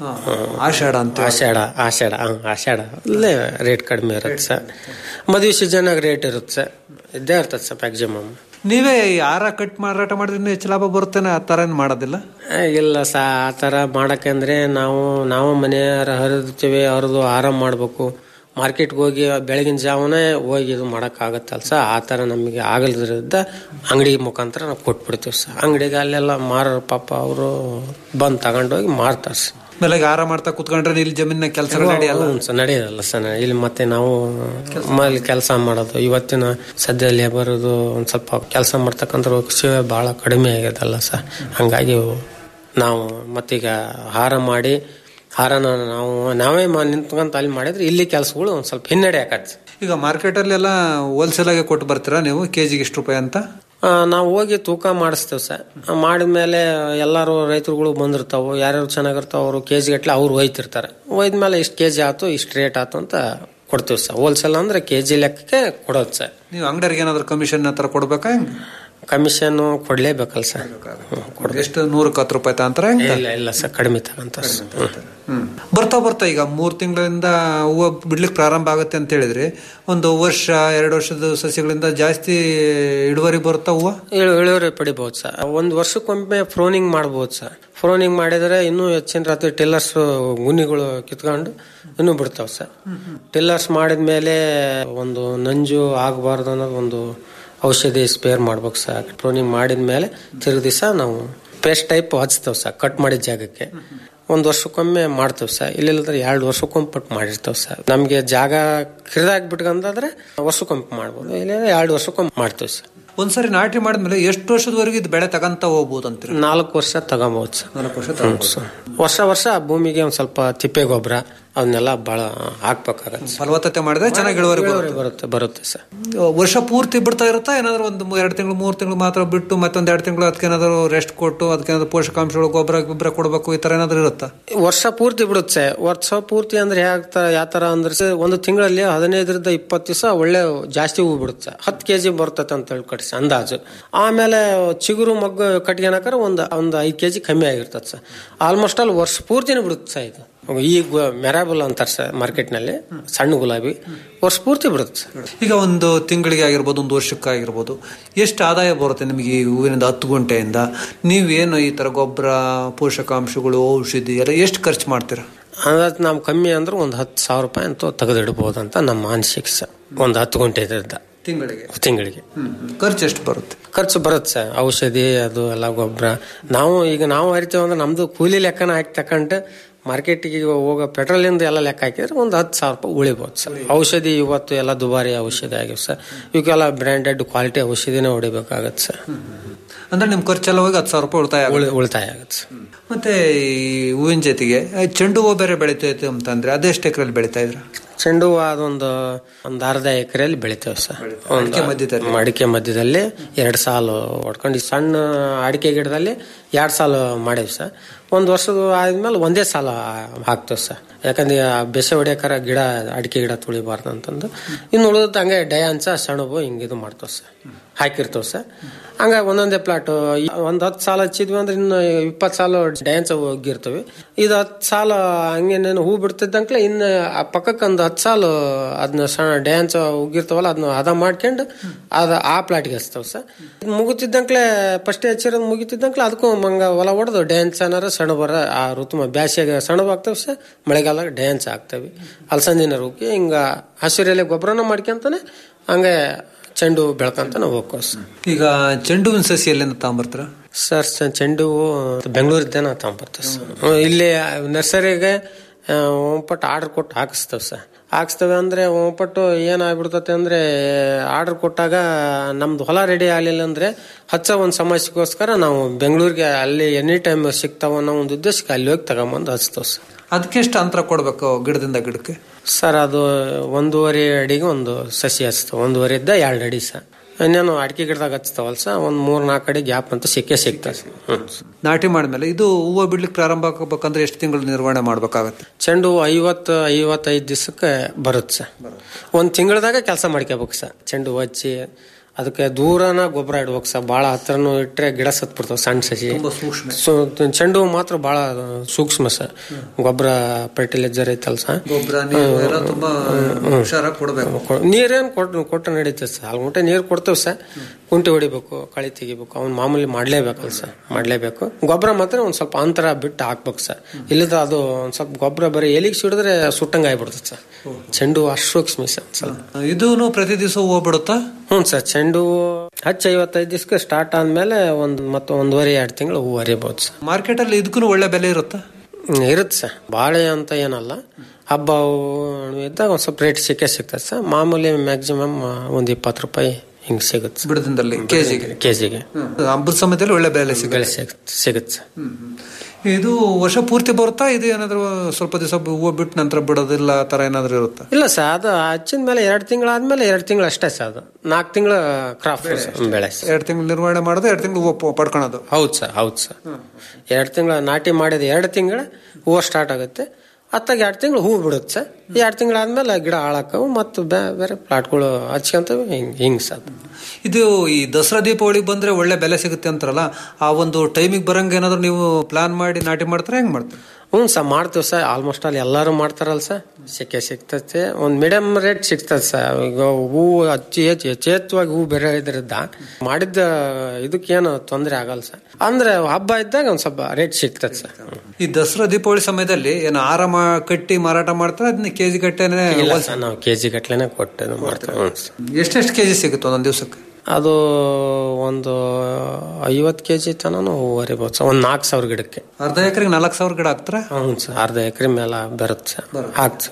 ಆಷಾಢ ಅಂತ ಆಷಾಢ ಆಷಾಢ ಹಾ, ಆಷಾಢ ಅಲ್ಲೇ ರೇಟ್ ಕಡಿಮೆ ಇರುತ್ತೆ ಸರ್ ಮದುವೆ ಸೀಸನ್ನಾಗ ರೇಟ್ ಇರುತ್ತೆ ಸರ್ ಇದ್ದೇ ಇರ್ತದೆ ಸರ್ ಮ್ಯಾಕ್ಸಿಮಮ್ ನೀವೇ ಈ ಆರ ಕಟ್ ಮಾರಾಟ ಮಾಡಿದ್ರೆ ಇನ್ನೂ ಹೆಚ್ಚು ಲಾಭ ಬರುತ್ತೇನೆ ಆ ತರ ಏನ್ ಮಾಡೋದಿಲ್ಲ ಏ, ಇಲ್ಲ ಸ ಆ ಥರ ಮಾಡಕ್ಕಂದ್ರೆ ನಾವು ನಾವು ಮನೆಯವ್ರ ಹರಿದ್ತೀವಿ ಅವ್ರದ್ದು ಆರಾಮ್ ಮಾಡಬೇಕು ಮಾರ್ಕೆಟ್ಗೆ ಹೋಗಿ ಬೆಳಗಿನ ಜಾವನೇ ಹೋಗಿ ಇದು ಮಾಡೋಕ್ಕಾಗತ್ತಲ್ಲ ಸರ್ ಆ ಥರ ನಮಗೆ ಆಗಲ್ದ್ರಿಂದ ಅಂಗಡಿ ಮುಖಾಂತರ ನಾವು ಕೊಟ್ಬಿಡ್ತೀವಿ ಸರ್ ಅಂಗಡಿಗೆ ಅಲ್ಲೆಲ್ಲ ಮಾರೋರು ಪಾಪ ಅವರು ಬಂದು ತಗೊಂಡೋಗಿ ಮಾರ್ತಾರೆ ಸರ್ ಬೆಳಗ್ಗೆ ಆರ ಮಾಡ್ತಾ ಕುತ್ಕೊಂಡ್ರೆ ಇಲ್ಲಿ ಜಮೀನ ಕೆಲಸ ನಡೆಯಲ್ಲ ಹ್ಞೂ ಸರ್ ನಡೆಯೋದಲ್ಲ ಸರ್ ಇಲ್ಲಿ ಮತ್ತೆ ನಾವು ಇಲ್ಲಿ ಕೆಲಸ ಮಾಡೋದು ಇವತ್ತಿನ ಸದ್ಯ ಲೇಬರ್ದು ಒಂದು ಸ್ವಲ್ಪ ಕೆಲಸ ಮಾಡ್ತಕ್ಕಂಥ ಕೃಷಿ ಭಾಳ ಕಡಿಮೆ ಆಗ್ಯದಲ್ಲ ಸರ್ ಹಂಗಾಗಿ ನಾವು ಮತ್ತೀಗ ಹಾರ ಮಾಡಿ ಹಾರನ ನಾವು ನಾವೇ ಮಾ ನಿಂತ್ಕೊಂತ ಅಲ್ಲಿ ಮಾಡಿದ್ರೆ ಇಲ್ಲಿ ಕೆಲಸಗಳು ಒಂದು ಸ್ವಲ್ಪ ಹಿನ್ನಡೆ ಆಕತ್ತೆ ಈಗ ಮಾರ್ಕೆಟ್ ಅಲ್ಲಿ ಎಲ್ಲ ಹೋಲ್ಸೇಲ್ ಆಗಿ ಕೊಟ್ಟು ಬರ್ತೀರಾ ನೀವು ಕೆಜಿಗೆ ಇಷ್ಟು ರೂಪಾಯಿ ಅಂತ ಆ, ನಾವು ಹೋಗಿ ತೂಕ ಮಾಡಿಸ್ತೇವೆ ಸರ್ ಮಾಡಿದ್ಮೇಲೆ ಎಲ್ಲರೂ ರೈತರುಗಳು ಬಂದಿರ್ತಾವೆ ಯಾರ್ಯಾರು ಚೆನ್ನಾಗಿರ್ತಾವ ಅವರು ಕೆ ಜಿ ಗಟ್ಲೆ ಅವ್ರು ಒಯ್ತಿರ್ತಾರೆ ಒಯ್ದ್ಮೇಲೆ ಇಷ್ಟು ಕೆ ಜಿ ಆಯ್ತು ಇಷ್ಟು ರೇಟ್ ಆಯ್ತು ಅಂತ ಕೊಡ್ತೀವಿ ಸರ್ ಹೋಲ್ಸೇಲ್ ಅಂದ್ರೆ ಕೆ ಜಿ ಲೆಕ್ಕಕ್ಕೆ ಕೊಡೋದು ಸರ್ ನೀವು ಅಂಗಡಿಯವ್ರಿಗೆ ಏನಾದ್ರು ಕಮಿಷನ್ ಆ ಥರ ಕೊಡ್ಬೇಕಾ ಹೆಂಗ್ ಕಮಿಷನ್ ಕೊಡ್ಲೇಬೇಕಲ್ಲ ಸರ್ ಎಷ್ಟು ನೂರಕ್ಕೆ ಹತ್ತು ರೂಪಾಯಿ ತಾಂತರ ಹೆಂಗ್ ಇಲ್ಲ ಇಲ್ಲ ಸರ್ ಕಡಿಮೆ ತಗಂತ ಹ್ಮ್ ಬರ್ತಾ ಬರ್ತಾ ಈಗ ಮೂರ್ ತಿಂಗಳಿಂದ ಹೂವು ಬಿಡ್ಲಿಕ್ಕೆ ಪ್ರಾರಂಭ ಆಗುತ್ತೆ ಅಂತ ಹೇಳಿದ್ರಿ ಒಂದು ವರ್ಷ ಎರಡು ವರ್ಷದ ಸಸ್ಯಗಳಿಂದ ಜಾಸ್ತಿ ಇಳುವರಿ ಬರುತ್ತಾ ಹೂವು ಇಳು ಇಳುವರಿ ಪಡಿಬಹುದು ಸರ್ ಒಂದು ವರ್ಷಕ್ಕೊಮ್ಮೆ ಫ್ರೋನಿಂಗ್ ಮಾಡ್ಬೋದು ಸರ್ ಫ್ರೋನಿಂಗ್ ಮಾಡಿದರೆ ಇನ್ನೂ ಹೆಚ್ಚಿನ ರಾತ್ರಿ ಟಿಲ್ಲರ್ಸ್ ಗುಣಿಗಳು ಕಿತ್ಕೊಂಡು ಇನ್ನೂ ಬಿಡ್ತಾವೆ ಸರ್ ಟಿಲ್ಲರ್ಸ್ ಮಾಡಿದ್ಮೇಲೆ ಒಂದು ನಂಜು ಆಗಬಾರ್ದು ಅನ್ನೋದು ಒಂದು ಔಷಧಿ ಸ್ಪೇರ್ ಮಾಡ್ಬೇಕು ಸರ್ ಫ್ರೋನಿಂಗ್ ಮಾಡಿದ್ಮೇಲೆ ತಿರುಗಿ ದಿವಸ ನಾವು ಪೇಸ್ಟ್ ಟೈಪ್ ಹಚ್ತೇವೆ ಸರ್ ಕಟ್ ಮಾಡಿದ ಜಾಗಕ್ಕೆ ಒಂದು ವರ್ಷಕ್ಕೊಮ್ಮೆ ಮಾಡ್ತೇವೆ ಸರ್ ಇಲ್ಲಿಲ್ಲದ್ರೆ ಎರಡು ವರ್ಷಕ್ಕೊಮ್ಮೆ ಪಟ್ಟು ಮಾಡಿರ್ತೇವೆ ಸರ್ ನಮಗೆ ಜಾಗ ಕಿರಿದಾಗ್ಬಿಟ್ಕಂದ್ರೆ ವರ್ಷಕ್ಕೊಮ್ಮೆ ಮಾಡ್ಬೋದು ಇಲ್ಲ ಎರಡು ವರ್ಷಕ್ಕೊಮ್ಮೆ ಮಾಡ್ತೇವೆ ಸರ್ ಒಂದ್ಸರಿ ನಾಟಿ ಮಾಡಿದ್ಮೇಲೆ ಎಷ್ಟು ವರ್ಷದವರೆಗೂ ಇದು ಬೆಳೆ ತಗಂತ ಹೋಗ್ಬೋದು ಅಂತೀರಿ ನಾಲ್ಕು ವರ್ಷ ತಗೊಬಹುದು ಸರ್ ನಾಲ್ಕು ವರ್ಷ ಹ್ಮ್ ಸರ್. ವರ್ಷ ವರ್ಷ ಭೂಮಿಗೆ ಒಂದ್ ಸ್ವಲ್ಪ ತಿಪ್ಪೆ ಗೊಬ್ಬರ ಅವನ್ನೆಲ್ಲ ಭಾಳ ಹಾಕ್ಬೇಕಾಗತ್ತೆ ಸರ್. ಫಲವತ್ತತೆ ಮಾಡಿದ್ರೆ ಚೆನ್ನಾಗಿ ಇಳುವರಿ ಇಳುವರಿ ಬರುತ್ತೆ. ಬರುತ್ತೆ ಬರುತ್ತೆ ಸರ್ ವರ್ಷ ಪೂರ್ತಿ ಬಿಡ್ತಾ ಇರುತ್ತಾ ಏನಾದ್ರು ಒಂದು ಎರಡು ತಿಂಗಳು ಮೂರು ತಿಂಗಳು ಮಾತ್ರ ಬಿಟ್ಟು ಮತ್ತೊಂದ್ ಎರಡು ತಿಂಗಳು ಅದಕ್ಕೆ ಏನಾದ್ರು ರೆಸ್ಟ್ ಕೊಟ್ಟು ಅದಕ್ಕೆ ಏನಾದ್ರು ಪೋಷಕಾಂಶಗಳು ಗೊಬ್ಬರ ಗೊಬ್ಬರ ಕೊಡಬೇಕು ಈ ತರ ಏನಾದ್ರು ಇರುತ್ತಾ ವರ್ಷ ಪೂರ್ತಿ ಬಿಡುತ್ತೆ ವರ್ಷ ಪೂರ್ತಿ ಅಂದ್ರೆ ಯಾವ ಯಾವ ತರ ಅಂದ್ರೆ ಸರ್, ಒಂದು ತಿಂಗಳಲ್ಲಿ ಹದಿನೈದರಿಂದ ಇಪ್ಪತ್ತು ದಿವಸ ಒಳ್ಳೆ ಜಾಸ್ತಿ ಹೂ ಬಿಡುತ್ತೆ ಹತ್ತು ಕೆಜಿ ಬರ್ತೈತೆ ಅಂತ ಹೇಳಿ ಕಟ್ಸಿ ಅಂದಾಜು ಆಮೇಲೆ ಚಿಗುರು ಮಗ್ಗು ಕಟ್ಕೊಳಕ್ರೆ ಒಂದು ಒಂದು ಐದು ಕೆಜಿ ಕಮ್ಮಿ ಆಗಿರ್ತದೆ ಸರ್ ಆಲ್ಮೋಸ್ಟ್ ಅಲ್ಲಿ ವರ್ಷ ಪೂರ್ತಿನೇ ಬಿಡುತ್ತೆ ಸರ್ ಇದು ಈಗ ಮೆರಾಬಲ್ ಅಂತಾರೆ ಸರ್ ಮಾರ್ಕೆಟ್ನಲ್ಲಿ ಸಣ್ಣ ಗುಲಾಬಿ ವರ್ಷ ಪೂರ್ತಿ ಬಿಡುತ್ತೆ ಸರ್ ಈಗ ಒಂದು ತಿಂಗಳಿಗೆ ಆಗಿರ್ಬೋದು ಒಂದು ವರ್ಷಕ್ಕೆ ಆಗಿರ್ಬೋದು ಎಷ್ಟು ಆದಾಯ ಬರುತ್ತೆ ನಿಮಗೆ ಈ ಹೂವಿನಿಂದ ಹತ್ತು ಗಂಟೆಯಿಂದ ನೀವೇನು ಈ ತರ ಗೊಬ್ಬರ ಪೋಷಕಾಂಶಗಳು ಔಷಧಿ ಎಲ್ಲ ಎಷ್ಟು ಖರ್ಚು ಮಾಡ್ತೀರಾ ಅಂದಾಜು ನಾವು ಕಮ್ಮಿ ಅಂದ್ರೆ ಒಂದು ಹತ್ತು ಸಾವಿರ ರೂಪಾಯಿ ಅಂತೂ ತೆಗೆದಿಡ್ಬೋದು ಅಂತ ನಮ್ಮ ಅನಿಸಿಕೆ ಸರ್ ಒಂದು ಹತ್ತು ಗಂಟೆ ಇದ್ದ ತಿಂಗಳಿಗೆ ತಿಂಗಳಿಗೆ ಖರ್ಚು ಎಷ್ಟು ಬರುತ್ತೆ ಖರ್ಚು ಬರುತ್ತೆ ಸರ್ ಔಷಧಿ ಅದು ಎಲ್ಲ ಗೊಬ್ಬರ ನಾವು ಈಗ ನಾವು ಹರಿತೇವೆ ಅಂದ್ರೆ ನಮ್ದು ಕೂಲಿ ಲೆಕ್ಕನ ಹಾಕಿ ತಕೊಂಡ್ರೆ ಮಾರ್ಕೆಟಿಗೆ ಹೋಗೋ ಪೆಟ್ರೋಲಿಂದ ಎಲ್ಲ ಲೆಕ್ಕ ಹಾಕಿದ್ರೆ ಒಂದು ಹತ್ತು ಸಾವಿರ ರೂಪಾಯಿ ಉಳಿಬೋದು ಸರ್ ಔಷಧಿ ಇವತ್ತು ಎಲ್ಲ ದುಬಾರಿ ಔಷಧಿ ಆಗಿವೆ ಸರ್ ಇವಕ್ಕೆಲ್ಲ ಬ್ರ್ಯಾಂಡೆಡ್ ಕ್ವಾಲಿಟಿ ಔಷಧಿನೇ ಹೊಡಿಬೇಕಾಗತ್ತೆ ಸರ್ ಅಂದ್ರೆ ನಿಮ್ ಖರ್ಚೆಲ್ಲ ಹೋಗಿ ಹತ್ತು ಸಾವಿರ ರೂಪಾಯಿ ಉಳಿತಾಯ ಆಗುತ್ತೆ. ಉಳಿ- ಉಳಿತಾಯ ಆಗುತ್ತೆ ಸರ್ ಮತ್ತೆ ಈ ಹೂವಿನ ಜೊತೆಗೆ ಆ, ಚೆಂಡು ಹೂವು ಬೇರೆ ಬೆಳಿತೈತೆ ಅಂತಂದ್ರೆ ಅದೆಷ್ಟು ಎಕರೆಯಲ್ಲಿ ಬೆಳಿತಾ ಇದ್ರ ಚೆಂಡು ಹೂವು ಅದೊಂದು ಒಂದು ಅರ್ಧ ಎಕರೆಯಲ್ಲಿ ಬೆಳಿತೇವೆ ಸರ್ ಒಂದು ಮಧ್ಯದಲ್ಲಿ? ಅಡಿಕೆ ಮಧ್ಯದಲ್ಲಿ ಎರಡು ಸಾಲು ಹೊಡ್ಕೊಂಡು ಈ ಸಣ್ಣ ಅಡಿಕೆ ಗಿಡದಲ್ಲಿ ಎರಡು ಸಾಲು ಮಾಡೀವಿ ಸರ್ ಒಂದು ವರ್ಷದ ಆದ್ಮೇಲೆ ಒಂದೇ ಸಾಲ ಹಾಕ್ತೇವೆ ಸರ್ ಯಾಕಂದ್ರೆ ಆ ಬೆಸೆ ಹೊಡಿಯಕಾರ ಗಿಡ ಅಡಿಕೆ ಗಿಡ ತುಳಿಬಾರ್ದು ಅಂತಂದು ಇನ್ನು ಉಳಿದ ಹಂಗೆ ಡಯಾಂಚ ಸೆಣಬು ಹಿಂಗೆ ಇದು ಮಾಡ್ತೇವೆ ಸರ್ ಹಾಕಿರ್ತೇವೆ ಸರ್ ಹಂಗ ಒಂದೊಂದೇ ಪ್ಲಾಟ್ ಒಂದ್ ಹತ್ತು ಸಾಲ ಹಚ್ಚಿದ್ವಿ ಅಂದ್ರೆ ಇನ್ನು ಇಪ್ಪತ್ತು ಸಾಲ ಡ್ಯಾನ್ಸ್ ಹೋಗಿರ್ತವೆ ಇದು ಹತ್ತು ಸಾಲ ಹಂಗೇನೇನು ಹೂ ಬಿಡ್ತಿದ್ದಂಕ್ಲೆ ಇನ್ನು ಆ ಪಕ್ಕಕ್ಕೆ ಒಂದು ಹತ್ತು ಸಾಲ ಅದನ್ನ ಸಣ್ಣ ಡ್ಯಾನ್ಸ್ ಹೋಗಿರ್ತಾವಲ್ಲ ಅದನ್ನ ಹದ ಮಾಡ್ಕೊಂಡು ಅದ ಆ ಪ್ಲಾಟ್ಗೆ ಹಚ್ತಾವ ಸರ್ ಇದು ಮುಗುತ್ತಿದ್ದಂಕ್ಲೆ ಫಸ್ಟ್ ಹಚ್ಚಿರೋದು ಮುಗಿತಿದ್ದಂಕ್ಲೆ ಅದಕ್ಕೂ ಮಂಗ ಹೊಲ ಹೊಡೆದು ಡ್ಯಾನ್ಸ್ ಏನಾರ ಸೆಣಬರ ಆ ಋತುಮ ಬ್ಯಾಸಿಗೆ ಸೆಣಬು ಆಗ್ತವೆ ಸರ್ ಮಳೆಗಾಲ ಡ್ಯಾನ್ಸ್ ಆಗ್ತವೆ ಅಲಸಂದಿನ ರೂಪಿ ಹಿಂಗ ಹಸಿರೆಲೆ ಗೊಬ್ಬರನ ಮಾಡ್ಕೊಂತಾನೆ ಹಂಗೆ ಚೆಂಡು ಬೆಳ್ಕಂತ ನಾವು ಹೋಗ್ಕೋಸ್ ಈಗ ಚೆಂಡು ಹೂವಿನ ಸಸಿ ಎಲ್ಲಿಂದ ತಗೊಂಬರ್ತೀರ ಸರ್ ಸ- ಚೆಂಡು ಹೂವು ಬೆಂಗಳೂರಿದ್ದೇ ನಾವು ತಗೊಂಬರ್ತೇವೆ ಸರ್ ಇಲ್ಲಿ ನರ್ಸರಿಗೆ ಒಂಪಟ್ಟು ಆರ್ಡರ್ ಕೊಟ್ಟು ಹಾಕಿಸ್ತೇವೆ ಸರ್ ಹಾಕಿಸ್ತೇವೆ ಅಂದ್ರೆ ಒಂಪಟ್ಟು ಏನಾಗ್ಬಿಡ್ತತೆ ಅಂದ್ರೆ ಆರ್ಡರ್ ಕೊಟ್ಟಾಗ ನಮ್ದು ಹೊಲ ರೆಡಿ ಆಗಲಿಲ್ಲ ಅಂದ್ರೆ ಹಚ್ಚೋ ಒಂದು ಸಮಸ್ಯೆಗೋಸ್ಕರ ನಾವು ಬೆಂಗಳೂರಿಗೆ ಅಲ್ಲಿ ಎನಿ ಟೈಮ್ ಸಿಗ್ತಾವ ಅನ್ನೋ ಒಂದು ಉದ್ದೇಶಕ್ಕೆ ಅಲ್ಲಿ ಹೋಗಿ ತಗೊಂಬಂದು ಹಚ್ತೇವೆ ಸರ್ ಅದಕ್ಕೆ ಎಷ್ಟು ಅಂತರ ಕೊಡ್ಬೇಕು ಗಿಡದಿಂದ ಗಿಡಕ್ಕೆ ಸರ್ ಅದು ಒಂದೂವರೆ ಅಡಿಗೆ ಒಂದು ಸಸಿ ಹಚ್ತಾವ ಒಂದೂವರೆ ಇದ್ದ ಎರಡು ಅಡಿ ಸರ್ ಇನ್ನೇನು ಅಡಿಕೆ ಗಿಡದಾಗ ಹಚ್ತಾವಲ್ಲ ಸರ್ ಒಂದು ಮೂರ್ ನಾಲ್ಕು ಅಡಿ ಗ್ಯಾಪ್ ಅಂತ ಸಿಕ್ಕೇ ಸಿಗ್ತದೆ ಸರ್ ಹ್ಮ್. ನಾಟಿ ಮಾಡಿದ್ಮೇಲೆ ಇದು ಹೂವು ಬಿಡ್ಲಿಕ್ಕೆ ಪ್ರಾರಂಭ ಆಗ್ಬೇಕಂದ್ರೆ ಎಷ್ಟು ತಿಂಗಳು ನಿರ್ವಹಣೆ ಮಾಡ್ಬೇಕಾಗತ್ತೆ ಚೆಂಡು ಹೂವು ಐವತ್ತು ಐವತ್ತೈದು ದಿವಸಕ್ಕೆ ಬರುತ್ತೆ ಸರ್ ಒಂದು ತಿಂಗಳದಾಗ ಕೆಲಸ ಮಾಡ್ಕೋಬೇಕು ಸರ್ ಚೆಂಡು ಹೂವು ಹಚ್ಚಿ ಅದಕ್ಕೆ ದೂರನ ಗೊಬ್ಬರ ಇಡ್ಬೇಕು ಸರ್ ಭಾಳ ಹತ್ರನೂ ಇಟ್ಟರೆ ಗಿಡ ಸತ್ ಬಿಡ್ತಾವೆ ಸಣ್ಣ ಸಸಿ ಸೊ ಚೆಂಡು ಹೂವು ಮಾತ್ರ ಭಾಳ ಸೂಕ್ಷ್ಮ ಸರ್ ಗೊಬ್ಬರ ಫರ್ಟಿಲೈಸರ್ ಐತಲ್ಲ ಸರ್ ಗೊಬ್ಬರ ನೀರು ಎಲ್ಲ ತುಂಬಾ ಹುಷಾರಾಗಿ ಕೊಡ್ಬೇಕು ಕೊ- ನೀರೇನ್ ಕೊಟ್ಟು ಕೊಟ್ಟು ನಡೀತದೆ ಸರ್ ಅಲ್ಲಿ ಮುಟ್ಟೆ ನೀರು ಕೊಡ್ತೇವೆ ಸರ್ ಕುಂಟಿ ಹೊಡಿಬೇಕು ಕಳೆ ತೆಗಿಬೇಕು ಅವ್ನು ಮಾಮೂಲಿ ಮಾಡ್ಲೇಬೇಕಲ್ಲ ಸರ್ ಮಾಡ್ಲೇಬೇಕು ಗೊಬ್ಬರ ಮಾತ್ರ ಒಂದ್ ಸ್ವಲ್ಪ ಅಂತರ ಬಿಟ್ಟು ಹಾಕ್ಬೇಕು ಸರ್ ಇಲ್ಲದ ಅದು ಒಂದ್ ಸ್ವಲ್ಪ ಗೊಬ್ಬರ ಬರೀ ಎಲಿಗೆ ಸಿಡಿದ್ರೆ ಸುಟ್ಟಂಗ ಆಗ್ಬಿಡ್ತದೆ ಸರ್ ಚೆಂಡು ಹೂವು ಅಷ್ಟು ಸೂಕ್ಷ್ಮ ಸರ್ ಸ್ವಲ್ಪ ಇದೂನು ಪ್ರತಿ ದಿವಸ ಹೂವು ಬಿಡುತ್ತಾ ಹ್ಞೂ ಸರ್ ಚೆಂಡು ಹೂವು ಹಚ್ಚ ಐವತ್ತೈದು ದಿವಸಕ್ಕೆ ಸ್ಟಾರ್ಟ್ ಆದ್ಮೇಲೆ ಒಂದು ಮತ್ತೆ ಒಂದೂವರೆ ಎರಡು ತಿಂಗಳು ಹೂವು ಹರಿಬೋದು ಸರ್ ಮಾರ್ಕೆಟ್ ಅಲ್ಲಿ ಇದಕ್ಕೂ ಒಳ್ಳೆ ಬೆಲೆ ಇರುತ್ತಾ ಹ್ಮ್, ಇರುತ್ತೆ ಸರ್ ಬಾಳೆ ಅಂತ ಏನಲ್ಲ ಹಬ್ಬ ಅವು ಇದ್ದಾಗ ಒಂದು ಸ್ವಲ್ಪ ರೇಟ್ ಸಿಕ್ಕೇ ಸಿಗ್ತದೆ ಸರ್ ಮಾಮೂಲಿ ಮ್ಯಾಕ್ಸಿಮಮ್ ಒಂದು ಇಪ್ಪತ್ತು ರೂಪಾಯಿ ಹಿಂಗೆ ಸಿಗುತ್ತೆ ಸರ್. ಬಿಡದಿಂದಲ್ಲಿ ಕೆಜಿಗೆ ಕೆಜಿಗೆ ಹಬ್ಬದ ಸಮಯದಲ್ಲಿ ಒಳ್ಳೆ ಬೆಲೆ ಸಿಗುತ್ತೆ ಬೆಲೆ ಸಿಗುತ್ತೆ ಸಿಗುತ್ತೆ ಸರ್ ಇದು ವರ್ಷ ಪೂರ್ತಿ ಬರುತ್ತಾ ಇದು ಏನಾದ್ರು ಸ್ವಲ್ಪ ದಿವಸ ಹೂವು ಬಿಟ್ಟು ನಂತರ ಬಿಡೋದಿಲ್ಲ ಆ ತರ ಏನಾದ್ರು ಇರುತ್ತಾ ಇಲ್ಲ ಸರ್ ಅದು ಹಚ್ಚಿದ ಮೇಲೆ ಎರಡು ತಿಂಗಳಾದ್ಮೇಲೆ ಎರಡು ತಿಂಗಳು ಅಷ್ಟೇ ಸರ್ ಅದು ನಾಲ್ಕು ತಿಂಗಳು ಕ್ರಾಪ್ ಬೆಳೆ ಸರ್ ಎರಡು ತಿಂಗಳು ನಿರ್ವಹಣೆ ಮಾಡೋದು ಎರಡು ತಿಂಗಳು ಹೂವು ಪಡ್ಕೊಳೋದು ಹೌದು ಸರ್ ಹೌದು ಸರ್ ಎರಡು ತಿಂಗಳ ನಾಟಿ ಮಾಡಿದ ಎರಡು ತಿಂಗಳ ಹೂವು ಸ್ಟಾರ್ಟ್ ಆಗುತ್ತೆ ಹತ್ತಾಗ ಎರಡು ತಿಂಗಳು ಹೂವು ಬಿಡುತ್ತೆ ಸರ್ ಎರಡು ತಿಂಗಳಾದ್ಮೇಲೆ ಗಿಡ ಹಾಳಾಕವು ಮತ್ತು ಬೇ- ಬೇರೆ ಪ್ಲಾಟ್ಗಳು ಹಚ್ಕೊಂತವೆ ಹಿಂಗೆ ಹಿಂಗೆ ಸರ್ ಇದು ಈ ದಸರಾ ದೀಪಾವಳಿಗೆ ಬಂದ್ರೆ ಒಳ್ಳೆ ಬೆಲೆ ಸಿಗುತ್ತೆ ಅಂತಾರಲ್ಲ ಆ ಒಂದು ಟೈಮಿಗೆ ಬರಂಗ ಏನಾದ್ರು ನೀವು ಪ್ಲಾನ್ ಮಾಡಿ ನಾಟಿ ಮಾಡ್ತಾರೆ ಹೆಂಗ್ ಮಾಡ್ತಾರೆ ಹ್ಞೂ ಸರ್ ಮಾಡ್ತೀವಿ ಸರ್ ಆಲ್ಮೋಸ್ಟ್ ಅಲ್ಲಿ ಎಲ್ಲರೂ ಮಾಡ್ತಾರಲ್ಲ ಸರ್ ಸಿಕ್ಕೇ ಸಿಗ್ತತೆ ಒಂದು ಮೀಡಿಯಂ ರೇಟ್ ಸಿಗ್ತದೆ ಸರ್ ಈಗ ಹೂವು ಹಚ್ಚಿ ಹೆಚ್ಚು ಯಥೇಚ್ಛವಾಗಿ ಹೂವು ಬೇರೆ ಇದ್ರಿಂದ ಮಾಡಿದ್ದ ಇದಕ್ಕೇನು ತೊಂದರೆ ಆಗಲ್ಲ ಸರ್ ಅಂದ್ರೆ ಹಬ್ಬ ಇದ್ದಾಗ ಒಂದು ಸ್ವಲ್ಪ ರೇಟ್ ಸಿಗ್ತದೆ ಸರ್ ಈ ದಸರಾ ದೀಪಾವಳಿ ಸಮಯದಲ್ಲಿ ಏನು ಆರ ಮಾ- ಕಟ್ಟಿ ಮಾರಾಟ ಮಾಡ್ತಾರೆ ಅದನ್ನ ಕೆಜಿ ಗಟ್ಟೆನೆ ಇಲ್ಲ ಸರ್ ನಾವು ಕೆ ಜಿ ಗಟ್ಲೆನೆ ಕೊಟ್ಟು ಇದು ಮಾಡ್ತೇವೆ ಹ್ಞೂ ಸರ್ ಎಷ್ಟೆಷ್ಟು ಕೆಜಿ ಸಿಗುತ್ತೆ ಒಂದೊಂದು ದಿವಸಕ್ಕೆ ಅದು ಒಂದು ಐವತ್ತು ಕೆ ಜಿ ತನೂ ಹರಿಬೋದು ಸರ್ ಒಂದು ನಾಲ್ಕು ಸಾವಿರ ಗಿಡಕ್ಕೆ ಅರ್ಧ ಎಕರೆಗೆ ನಾಲ್ಕು ಸಾವಿರ ಗಿಡ ಹಾಕ್ತಾರೆ ಹ್ಞೂ ಸರ್ ಅರ್ಧ ಎಕರೆ ಮೇಲೆ ಬರುತ್ತೆ ಸರ್ ಆಗ್ತದೆ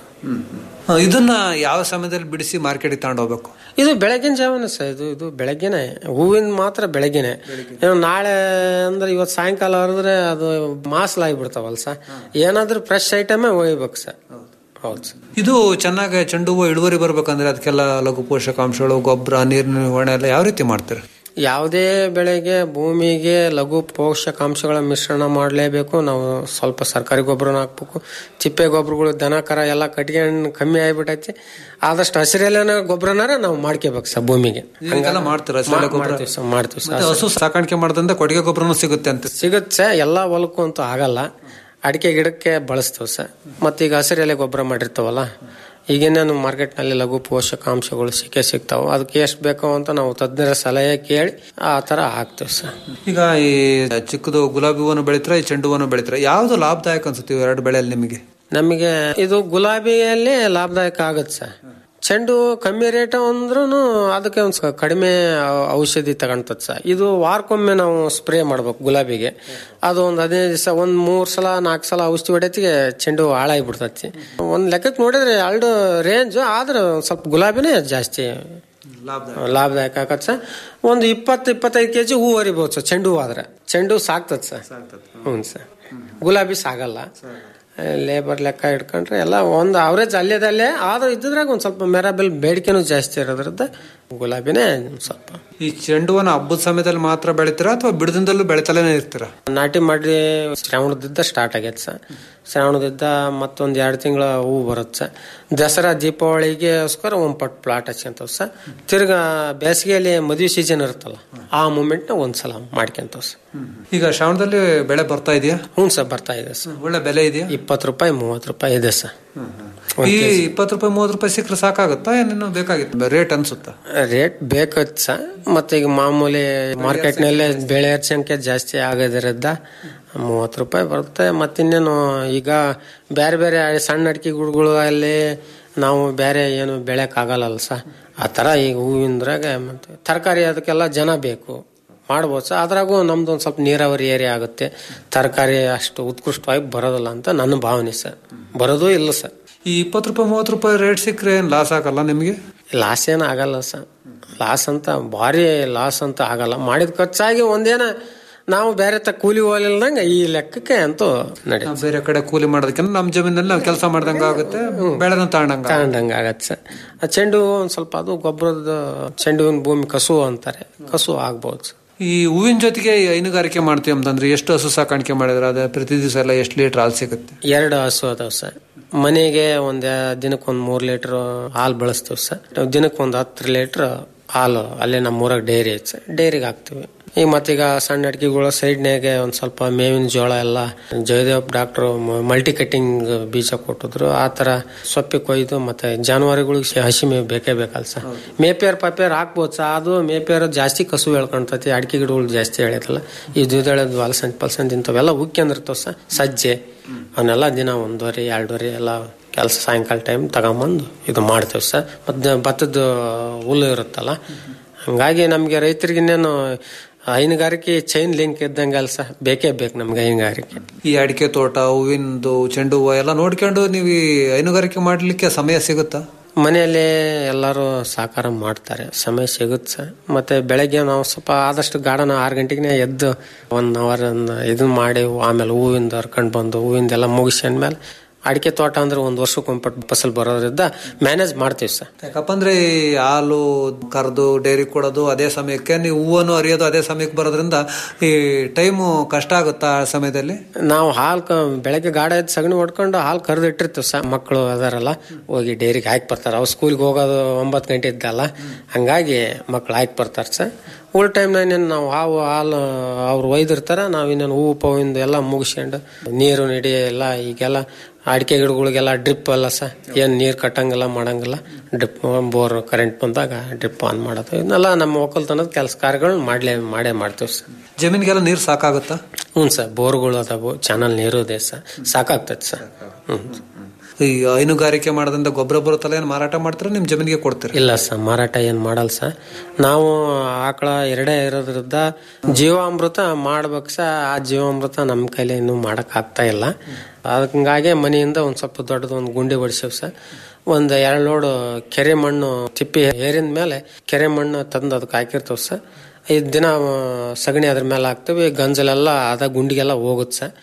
ಹ, ಇದನ್ನ ಯಾವ ಸಮಯದಲ್ಲಿ ಬಿಡಿಸಿ ಮಾರ್ಕೆಟಿಗೆ ತಗೊಂಡು ಹೋಗ್ಬೇಕು ಇದು ಬೆಳಗಿನ ಜಾವನ ಸರ್ ಇದು ಇದು ಬೆಳಗ್ಗೆನೆ ಹೂವಿನ ಮಾತ್ರ ಬೆಳಗ್ಗೆನೆ ಏನು ನಾಳೆ ಅಂದ್ರೆ ಇವತ್ತು ಸಾಯಂಕಾಲ ಹರಿದ್ರೆ ಅದು ಮಾಸ್ಲಾಗ್ಬಿಡ್ತಾವಲ್ಲ ಸರ್ ಏನಾದ್ರೂ ಫ್ರೆಶ್ ಐಟಮೇ ಒಯ್ಬೇಕು ಸರ್ ಹೌದು ಸರ್ ಇದು ಚೆನ್ನಾಗಿ ಚೆಂಡು ಹೂವು ಇಳುವರಿ ಬರ್ಬೇಕಂದ್ರೆ ಅದಕ್ಕೆಲ್ಲ ಲಘು ಪೋಷಕಾಂಶಗಳು ಗೊಬ್ಬರ ನೀರಿನ ನಿರ್ವಹಣೆ ಎಲ್ಲ ಯಾವ ರೀತಿ ಮಾಡ್ತೀರಿ ಯಾವುದೇ ಬೆಳೆಗೆ ಭೂಮಿಗೆ ಲಘು ಪೋಷಕಾಂಶಗಳ ಮಿಶ್ರಣ ಮಾಡಲೇಬೇಕು ನಾವು ಸ್ವಲ್ಪ ಸರ್ಕಾರಿ ಗೊಬ್ಬರನ ಹಾಕ್ಬೇಕು ಚಿಪ್ಪೆ ಗೊಬ್ಬರಗಳು ದನ ಕರ ಎಲ್ಲ ಕಟ್ಟಿಗೆ ಹಣ್ಣು ಕಮ್ಮಿ ಆಗಿಬಿಟ್ಟೈತಿ ಆದಷ್ಟು ಹಸಿರೆಲೆನ ಗೊಬ್ಬರನಾರ ನಾವು ಮಾಡ್ಕೋಬೇಕು ಸರ್ ಭೂಮಿಗೆ ಇದಕ್ಕೆಲ್ಲ ಮಾಡ್ತೀರಾ ಹಸಿರೆಲೆ ಮಾ- ಗೊಬ್ಬರ? ಮಾಡ್ತೀವಿ ಸರ್ ಮಾಡ್ತೀವಿ ಮತ್ತೆ ಸರ್ ಹಸು ಸಾಕಾಣಿಕೆ ಮಾಡೋದ್ರಿಂದ ಕೊಟ್ಟಿಗೆ ಗೊಬ್ಬರನೂ ಸಿಗುತ್ತೆ ಅಂತ ಸಿಗುತ್ತೆ ಎಲ್ಲ ಹೊಲಕ್ಕೂ ಅಂತೂ ಆಗಲ್ಲ ಅಡಿಕೆ ಗಿಡಕ್ಕೆ ಬಳಸ್ತೀವಿ ಸರ್ ಮತ್ತೆ ಈಗ ಹಸಿರೆಲೆ ಗೊಬ್ಬರ ಮಾಡಿರ್ತಾವಲ್ಲ ಈಗೇನೇನು ಮಾರ್ಕೆಟ್ನಲ್ಲಿ ಲಘು ಪೋಷಕಾಂಶಗಳು ಸಿಕ್ಕೇ ಸಿಗ್ತಾವೆ ಅದಕ್ಕೆ ಎಷ್ಟು ಬೇಕೋ ಅಂತ ನಾವು ತಜ್ಞರ ಸಲಹೆ ಕೇಳಿ ಆ ಥರ ಹಾಕ್ತೀವಿ ಸರ್ ಈಗ ಈ ಚಿಕ್ಕದು ಗುಲಾಬಿ ಹೂವನ್ನು ಬೆಳಿತೀರಾ ಈ ಚೆಂಡು ಹೂವನ್ನು ಬೆಳಿತೀರಾ ಯಾವ್ದು ಲಾಭದಾಯಕ ಅನ್ಸುತ್ತೆ ಇವು ಎರಡು ಬೆಳೆಯಲ್ಲಿ ನಿಮಗೆ ನಮಗೆ ಇದು ಗುಲಾಬಿಯಲ್ಲಿ ಲಾಭದಾಯಕ ಆಗುತ್ತೆ ಸರ್ ಚೆಂಡು ಕಮ್ಮಿ ರೇಟ್ ಅಂದ್ರೂ ಅದಕ್ಕೆ ಒಂದು ಸ್ವಲ್ಪ ಕಡಿಮೆ ಔಷಧಿ ತಗೊಂತದ್ ಸರ್ ಇದು ವಾರಕ್ಕೊಮ್ಮೆ ನಾವು ಸ್ಪ್ರೇ ಮಾಡ್ಬೇಕು ಗುಲಾಬಿಗೆ ಅದು ಒಂದು ಹದಿನೈದು ದಿವಸ ಒಂದು ಮೂರು ಸಲ ನಾಲ್ಕು ಸಲ ಔಷಧಿ ಹೊಡೆತಿಗೆ ಚೆಂಡು ಹಾಳಾಗಿಬಿಡ್ತತಿ ಒಂದು ಲೆಕ್ಕಕ್ಕೆ ನೋಡಿದ್ರೆ ಎರಡು ರೇಂಜ್ ಆದ್ರೆ ಒಂದ್ ಸ್ವಲ್ಪ ಗುಲಾಬಿನೇ ಜಾಸ್ತಿ ಲಾಭದಾಯಕ ಆಗತ್ತೆ ಸರ್ ಒಂದು ಇಪ್ಪತ್ತು ಇಪ್ಪತ್ತೈದು ಕೆಜಿ ಹೂ ಹರಿಬಹುದು ಸರ್ ಚೆಂಡು ಹೂ ಆದ್ರೆ ಚೆಂಡು ಹೂ ಸಾಕ್ತದೆ ಸರ್ ಹ್ಞೂ ಸರ್ ಗುಲಾಬಿ ಸಾಗಲ್ಲ ಲೇಬರ್ ಲೆಕ್ಕ ಇಟ್ಕೊಂಡ್ರೆ ಎಲ್ಲ ಒಂದು ಅವರೇಜ್ ಅಲ್ಲೇದಲ್ಲೇ ಆದ್ರೂ ಇದ್ದಿದ್ರಾಗ ಒಂದು ಸ್ವಲ್ಪ ಮೆರಾಬೆಲ್ ಬೇಡಿಕೆನೂ ಜಾಸ್ತಿ ಇರೋದ್ರಿಂದ ಗುಲಾಬಿನೇ ಒಂದ್ ಸ್ವಲ್ಪ ಈ ಚೆಂಡು ಹೂವನ್ನು ಹಬ್ಬದ ಸಮಯದಲ್ಲಿ ಮಾತ್ರ ಬೆಳಿತೀರಾ ಅಥವಾ ಬಿಡದಿಂದಲೂ ಬೆಳಿತಲೇ ಇರ್ತೀರಾ ನಾಟಿ ಮಾಡಿ ಶ್ರಾವಣದಿಂದ ಸ್ಟಾರ್ಟ್ ಆಗೈತೆ ಸರ್ ಶ್ರಾವಣದಿಂದ ಮತ್ತೊಂದು ಎರಡು ತಿಂಗಳ ಹೂ ಬರುತ್ತೆ ಸರ್ ದಸರಾ ದೀಪಾವಳಿಗೆಸ್ಕರ ಒಂದು ಪಟ್ ಪ್ಲಾಟ್ ಹಚ್ಕೊಂತವ್ ಸರ್ ತಿರ್ಗಾ ಬೇಸಿಗೆಯಲ್ಲಿ ಮದುವೆ ಸೀಸನ್ ಇರುತ್ತಲ್ಲ ಆ ಮೂಮೆಂಟ್ನ ಒಂದ್ಸಲ ಮಾಡ್ಕೊಂತವ್ ಸರ್ ಈಗ ಶ್ರಾವಣದಲ್ಲಿ ಬೆಳೆ ಬರ್ತಾ ಇದೆಯಾ ಹ್ಞೂ ಸರ್ ಬರ್ತಾ ಇದೆ ಸರ್ ಒಳ್ಳೆ ಬೆಲೆ ಇದೆಯಾ ಇಪ್ಪತ್ತು ರೂಪಾಯಿ ಮೂವತ್ತು ರೂಪಾಯಿ ಇದೆ ಸರ್ ಈ ಇಪ್ಪತ್ತು ರೂಪಾಯಿ ಮೂವತ್ತು ರೂಪಾಯಿ ಸಿಕ್ಕರೆ ಸಾಕಾಗುತ್ತಾ ಏನೇನು ಬೇಕಾಗಿತ್ತು ರೇಟ್ ಅನ್ಸುತ್ತಾ ರೇಟ್ ಬೇಕತ್ ಸರ್ ಮತ್ತೆ ಈಗ ಮಾಮೂಲಿ ಮಾರ್ಕೆಟ್ನಲ್ಲೇ ಬೆಳೆ ಸಂಖ್ಯೆ ಜಾಸ್ತಿ ಆಗೋದ್ರಿಂದ ಮೂವತ್ತು ರೂಪಾಯಿ ಬರುತ್ತೆ ಮತ್ತಿನ್ನೇನು ಈಗ ಬೇರೆ ಬೇರೆ ಸಣ್ಣ ಅಡಿಕೆ ಗಿಡಗಳು ಅಲ್ಲಿ ನಾವು ಬೇರೆ ಏನು ಬೆಳೆಯಕ್ಕಾಗಲ್ಲ ಸರ್ ಆ ಥರ ಈಗ ಹೂವಿಂದ್ರಾಗ ಮತ್ತೆ ತರಕಾರಿ ಅದಕ್ಕೆಲ್ಲ ಜನ ಬೇಕು ಮಾಡ್ಬೋದು ಸರ್ ಅದ್ರಾಗೂ ನಮ್ದು ಒಂದು ಸ್ವಲ್ಪ ನೀರಾವರಿ ಏರಿಯಾ ಆಗುತ್ತೆ ತರಕಾರಿ ಅಷ್ಟು ಉತ್ಕೃಷ್ಟವಾಗಿ ಬರೋದಿಲ್ಲ ಅಂತ ನನ್ನ ಭಾವನೆ ಸರ್ ಬರೋದು ಇಲ್ಲ ಸರ್ ಈ ಇಪ್ಪತ್ತು ರೂಪಾಯಿ ಮೂವತ್ತು ರೂಪಾಯಿ ರೇಟ್ ಸಿಕ್ಕರೆ ಏನು ಲಾಸ್ ಆಗಲ್ಲ ನಿಮಗೆ ಲಾಸ್ ಏನು ಆಗಲ್ಲ ಸರ್ ಲಾಸ್ ಅಂತ ಭಾರಿ ಲಾಸ್ ಅಂತ ಆಗಲ್ಲ ಮಾಡಿದ ಖರ್ಚಾಗಿ ಒಂದೇನ ನಾವು ಬೇರೆ ತ ಕೂಲಿ ಹೋಲಿಲ್ದಂಗೆ ಈ ಲೆಕ್ಕಕ್ಕೆ ಅಂತೂ ನಡಿ ನಾವು ಬೇರೆ ಕಡೆ ಕೂಲಿ ಮಾಡೋದಕ್ಕಿಂತ ನಮ್ಮ ಜಮೀನಲ್ಲಿ ನಾವು ಕೆಲಸ ಮಾಡ್ದಂಗೆ ಆಗುತ್ತೆ ಬೆಳೆನ ತಗೊಂಡಂಗ ತಗೊಂಡಂಗೆ ಆಗತ್ತೆ ಸರ್ ಆ ಚೆಂಡು ಒಂದು ಸ್ವಲ್ಪ ಅದು ಗೊಬ್ಬರದ ಚೆಂಡು ಹೂವಿನ ಭೂಮಿ ಕಸು ಅಂತಾರೆ ಕಸು ಆಗ್ಬೋದು ಸರ್ ಈ ಹೂವಿನ ಜೊತೆಗೆ ಈ ಹೈನುಗಾರಿಕೆ ಮಾಡ್ತೀವಿ ಅಂತಂದ್ರೆ ಎಷ್ಟು ಹಸು ಸಾಕಾಣಿಕೆ ಮಾಡಿದ್ರೆ ಅದೇ ಪ್ರತಿ ದಿವಸ ಎಲ್ಲ ಎಷ್ಟು ಲೀಟರ್ ಹಾಲು ಸಿಗುತ್ತೆ ಎರಡು ಹಸು ಅದಾವ ಸರ್ ಮನೆಗೆ ಒಂದ್ ದಿನಕ್ಕೆ ಒಂದು ಮೂರು ಲೀಟರ್ ಹಾಲು ಬಳಸ್ತೀವಿ ಸರ್ ದಿನಕ್ಕೆ ಒಂದು ಹತ್ತು ಲೀಟರ್ ಹಾಲು ಅಲ್ಲೇ ನಮ್ಮ ಊರಾಗ ಡೈರಿ ಐತೆ ಸರ್ ಡೈರಿಗೆ ಹಾಕ್ತಿವಿ ಈಗ ಮತ್ತೀಗ ಸಣ್ಣ ಅಡಿಕೆಗಳ ಸೈಡ್ನಾಗೆ ಒಂದು ಸ್ವಲ್ಪ ಮೇವಿನ ಜೋಳ ಎಲ್ಲ ಜಯದೇವ್ ಡಾಕ್ಟ್ರು ಮಲ್ಟಿ ಕಟ್ಟಿಂಗ್ ಬೀಜ ಕೊಟ್ಟಿದ್ರು ಆ ಥರ ಸೊಪ್ಪಿ ಕೊಯ್ದು ಮತ್ತೆ ಜಾನುವಾರುಗಳಿಗೆ ಹಸಿ ಮೇವು ಬೇಕೇ ಬೇಕಲ್ಲ ಸರ್ ಮೇಪೇರ್ ಪಪೇರ್ ಹಾಕ್ಬೋದು ಸರ್ ಅದು ಮೇಪೇರ್ ಜಾಸ್ತಿ ಕಸು ಹೇಳ್ಕೊಂತತಿ ಅಡಿಕೆ ಗಿಡಗಳು ಜಾಸ್ತಿ ಎಳೆದಲ್ಲ ಈ ದ್ವಿದಳದ ಹಲಸಂದ್ ಪಲ್ಸಂದ್ ಇಂಥವೆಲ್ಲ ಉಕ್ಕಿಂದಿರ್ತಾವ ಸರ್ ಸಜ್ಜೆ ಅವನ್ನೆಲ್ಲ ದಿನ ಒಂದೂವರೆ ಎರಡೂವರೆ ಎಲ್ಲ ಕೆಲಸ ಸಾಯಂಕಾಲ ಟೈಮ್ ತಗೊಂಬಂದು ಇದು ಮಾಡ್ತೇವೆ ಸರ್ ಮತ್ತು ಭತ್ತದ ಹುಲ್ಲು ಇರುತ್ತಲ್ಲ ಹಂಗಾಗಿ ನಮಗೆ ರೈತರಿಗೆ ಇನ್ನೇನು ಹೈನುಗಾರಿಕೆ ಚೈನ್ ಲಿಂಕ್ ಇದ್ದಂಗೆ ಅಲ್ಲ ಸರ್ ಬೇಕೇ ಬೇಕು ನಮ್ಗೆ ಹೈನುಗಾರಿಕೆ ಈ ಅಡಿಕೆ ತೋಟ ಹೂವಿಂದು ಚೆಂಡು ಹೂವು ಎಲ್ಲ ನೋಡ್ಕೊಂಡು ನೀವು ಈ ಹೈನುಗಾರಿಕೆ ಮಾಡ್ಲಿಕ್ಕೆ ಸಮಯ ಸಿಗುತ್ತಾ ಮನೆಯಲ್ಲೇ ಎಲ್ಲರೂ ಸಹಕಾರ ಮಾಡ್ತಾರೆ ಸಮಯ ಸಿಗುತ್ತೆ ಸರ್ ಮತ್ತೆ ಬೆಳಗ್ಗೆ ನಾವು ಸ್ವಲ್ಪ ಆದಷ್ಟು ಗಾರ್ಡನ್ ಆರು ಗಂಟೆಗೆ ಎದ್ದು ಒನ್ ಅವರ್ ಇದನ್ನ ಮಾಡಿ ಆಮೇಲೆ ಹೂವಿಂದ ಹರ್ಕೊಂಡು ಬಂದು ಹೂವಿಂದೆಲ್ಲ ಮುಗಿಸ್ಕೊಂಡ್ಮೇಲೆ ಅಡಿಕೆ ತೋಟ ಅಂದ್ರೆ ಒಂದು ವರ್ಷಕ್ಕೊಂಪಟ್ಟು ಫಸಲ್ ಬರೋದ್ರಿಂದ ಮ್ಯಾನೇಜ್ ಮಾಡ್ತೀವಿ ಸರ್ ಯಾಕಪ್ಪಂದ್ರೆ ಈ ಹಾಲು ಕರೆದು ಡೈರಿ ಕೊಡೋದು ಅದೇ ಸಮಯಕ್ಕೆ ನೀವು ಹೂವನ್ನು ಅರಿಯೋದು ಅದೇ ಸಮಯಕ್ಕೆ ಬರೋದ್ರಿಂದ ಈ ಟೈಮು ಕಷ್ಟ ಆಗುತ್ತಾ ಆ ಸಮಯದಲ್ಲಿ ನಾವು ಹಾಲು ಕ ಬೆಳಗ್ಗೆ ಗಾಡ ಎದ್ದು ಸಗಣಿ ಹೊಡ್ಕೊಂಡು ಹಾಲು ಕರೆದು ಇಟ್ಟಿರ್ತೀವಿ ಸರ್ ಮಕ್ಕಳು ಅದಾರಲ್ಲ ಹೋಗಿ ಡೈರಿಗೆ ಹಾಕಿ ಬರ್ತಾರೆ ಅವ್ರು ಸ್ಕೂಲ್ಗೆ ಹೋಗೋದು ಒಂಬತ್ತು ಗಂಟೆ ಇದ್ದಲ್ಲ ಹಂಗಾಗಿ ಮಕ್ಳು ಹಾಕಿ ಬರ್ತಾರೆ ಸರ್ ಉಳ್ ಟೈಮ್ನಾಗ ನಾವು ಹಾವು ಹಾಲು ಅವ್ರು ಒಯ್ದಿರ್ತಾರ ನಾವು ಇನ್ನೇನು ಹೂವು ಪೂವಿಂದ ಎಲ್ಲ ಮುಗಿಸ್ಕೊಂಡು ನೀರು ನಡಿ ಎಲ್ಲ ಈಗೆಲ್ಲ ಅಡಿಕೆ ಗಿಡಗಳಿಗೆಲ್ಲ ಡ್ರಿಪ್ ಅಲ್ಲ ಸರ್ ಏನು ನೀರು ಕಟ್ಟಂಗಿಲ್ಲ ಮಾಡಂಗಿಲ್ಲ ಡ್ರಿಪ್ ಬೋರ್ ಕರೆಂಟ್ ಬಂದಾಗ ಡ್ರಿಪ್ ಆನ್ ಮಾಡೋದು ಇದನ್ನೆಲ್ಲ ನಮ್ಮ ಒಕ್ಕಲ್ತನದ ಕೆಲಸ ಕಾರ್ಯಗಳನ್ನ ಮಾಡ್ಲೇ ಮಾಡೇ ಮಾಡ್ತೀವಿ ಸರ್ ಜಮೀನಿಗೆಲ್ಲ ನೀರು ಸಾಕಾಗುತ್ತಾ ಹ್ಞೂ ಸರ್ ಬೋರ್ಗಳು ಅದಾವು ಚಾನಲ್ ನೀರು ಇದೆ ಸರ್ ಸಾಕಾಗ್ತದೆ ಸರ್ ಹ್ಞೂ ಈ ಹೈನುಗಾರಿಕೆ ಮಾಡೋದ್ರಿಂದ ಗೊಬ್ಬರ ಬರುತ್ತಲ್ಲ ಏನು ಮಾರಾಟ ಮಾಡ್ತೀರಾ ನಿಮ್ಮ ಜಮೀನಿಗೆ ಕೊಡ್ತೀರಾ ಇಲ್ಲ ಸರ್ ಮಾರಾಟ ಏನು ಮಾಡಲ್ಲ ಸರ್ ನಾವು ಆಕಳ ಎರಡೇ ಇರೋದ್ರಿಂದ ಜೀವಾಮೃತ ಮಾಡ್ಬೇಕು ಸರ್ ಆ ಜೀವಾಮೃತ ನಮ್ಮ ಕೈಲಿ ಇನ್ನೂ ಮಾಡಕ್ ಆಗ್ತಾ ಇಲ್ಲ ಹಂಗಾಗಿ ಮನೆಯಿಂದ ಒಂದು ಸ್ವಲ್ಪ ದೊಡ್ಡದು ಒಂದು ಗುಂಡಿ ಹೊಡಿಸೇವ್ ಸರ್ ಒಂದು ಎರಡು ಲೋಡು ಕೆರೆ ಮಣ್ಣು ತಿಪ್ಪಿ ಏರಿದ ಮೇಲೆ ಕೆರೆ ಮಣ್ಣು ತಂದು ಅದಕ್ಕೆ ಹಾಕಿರ್ತೇವೆ ಸರ್ ಐದು ದಿನ ಆ, ಸಗಣಿ ಅದ್ರ ಮೇಲೆ ಹಾಕ್ತೀವಿ ಗಂಜಲೆಲ್ಲ ಅದ ಗುಂಡಿಗೆಲ್ಲ ಹೋಗುತ್ತೆ ಸರ್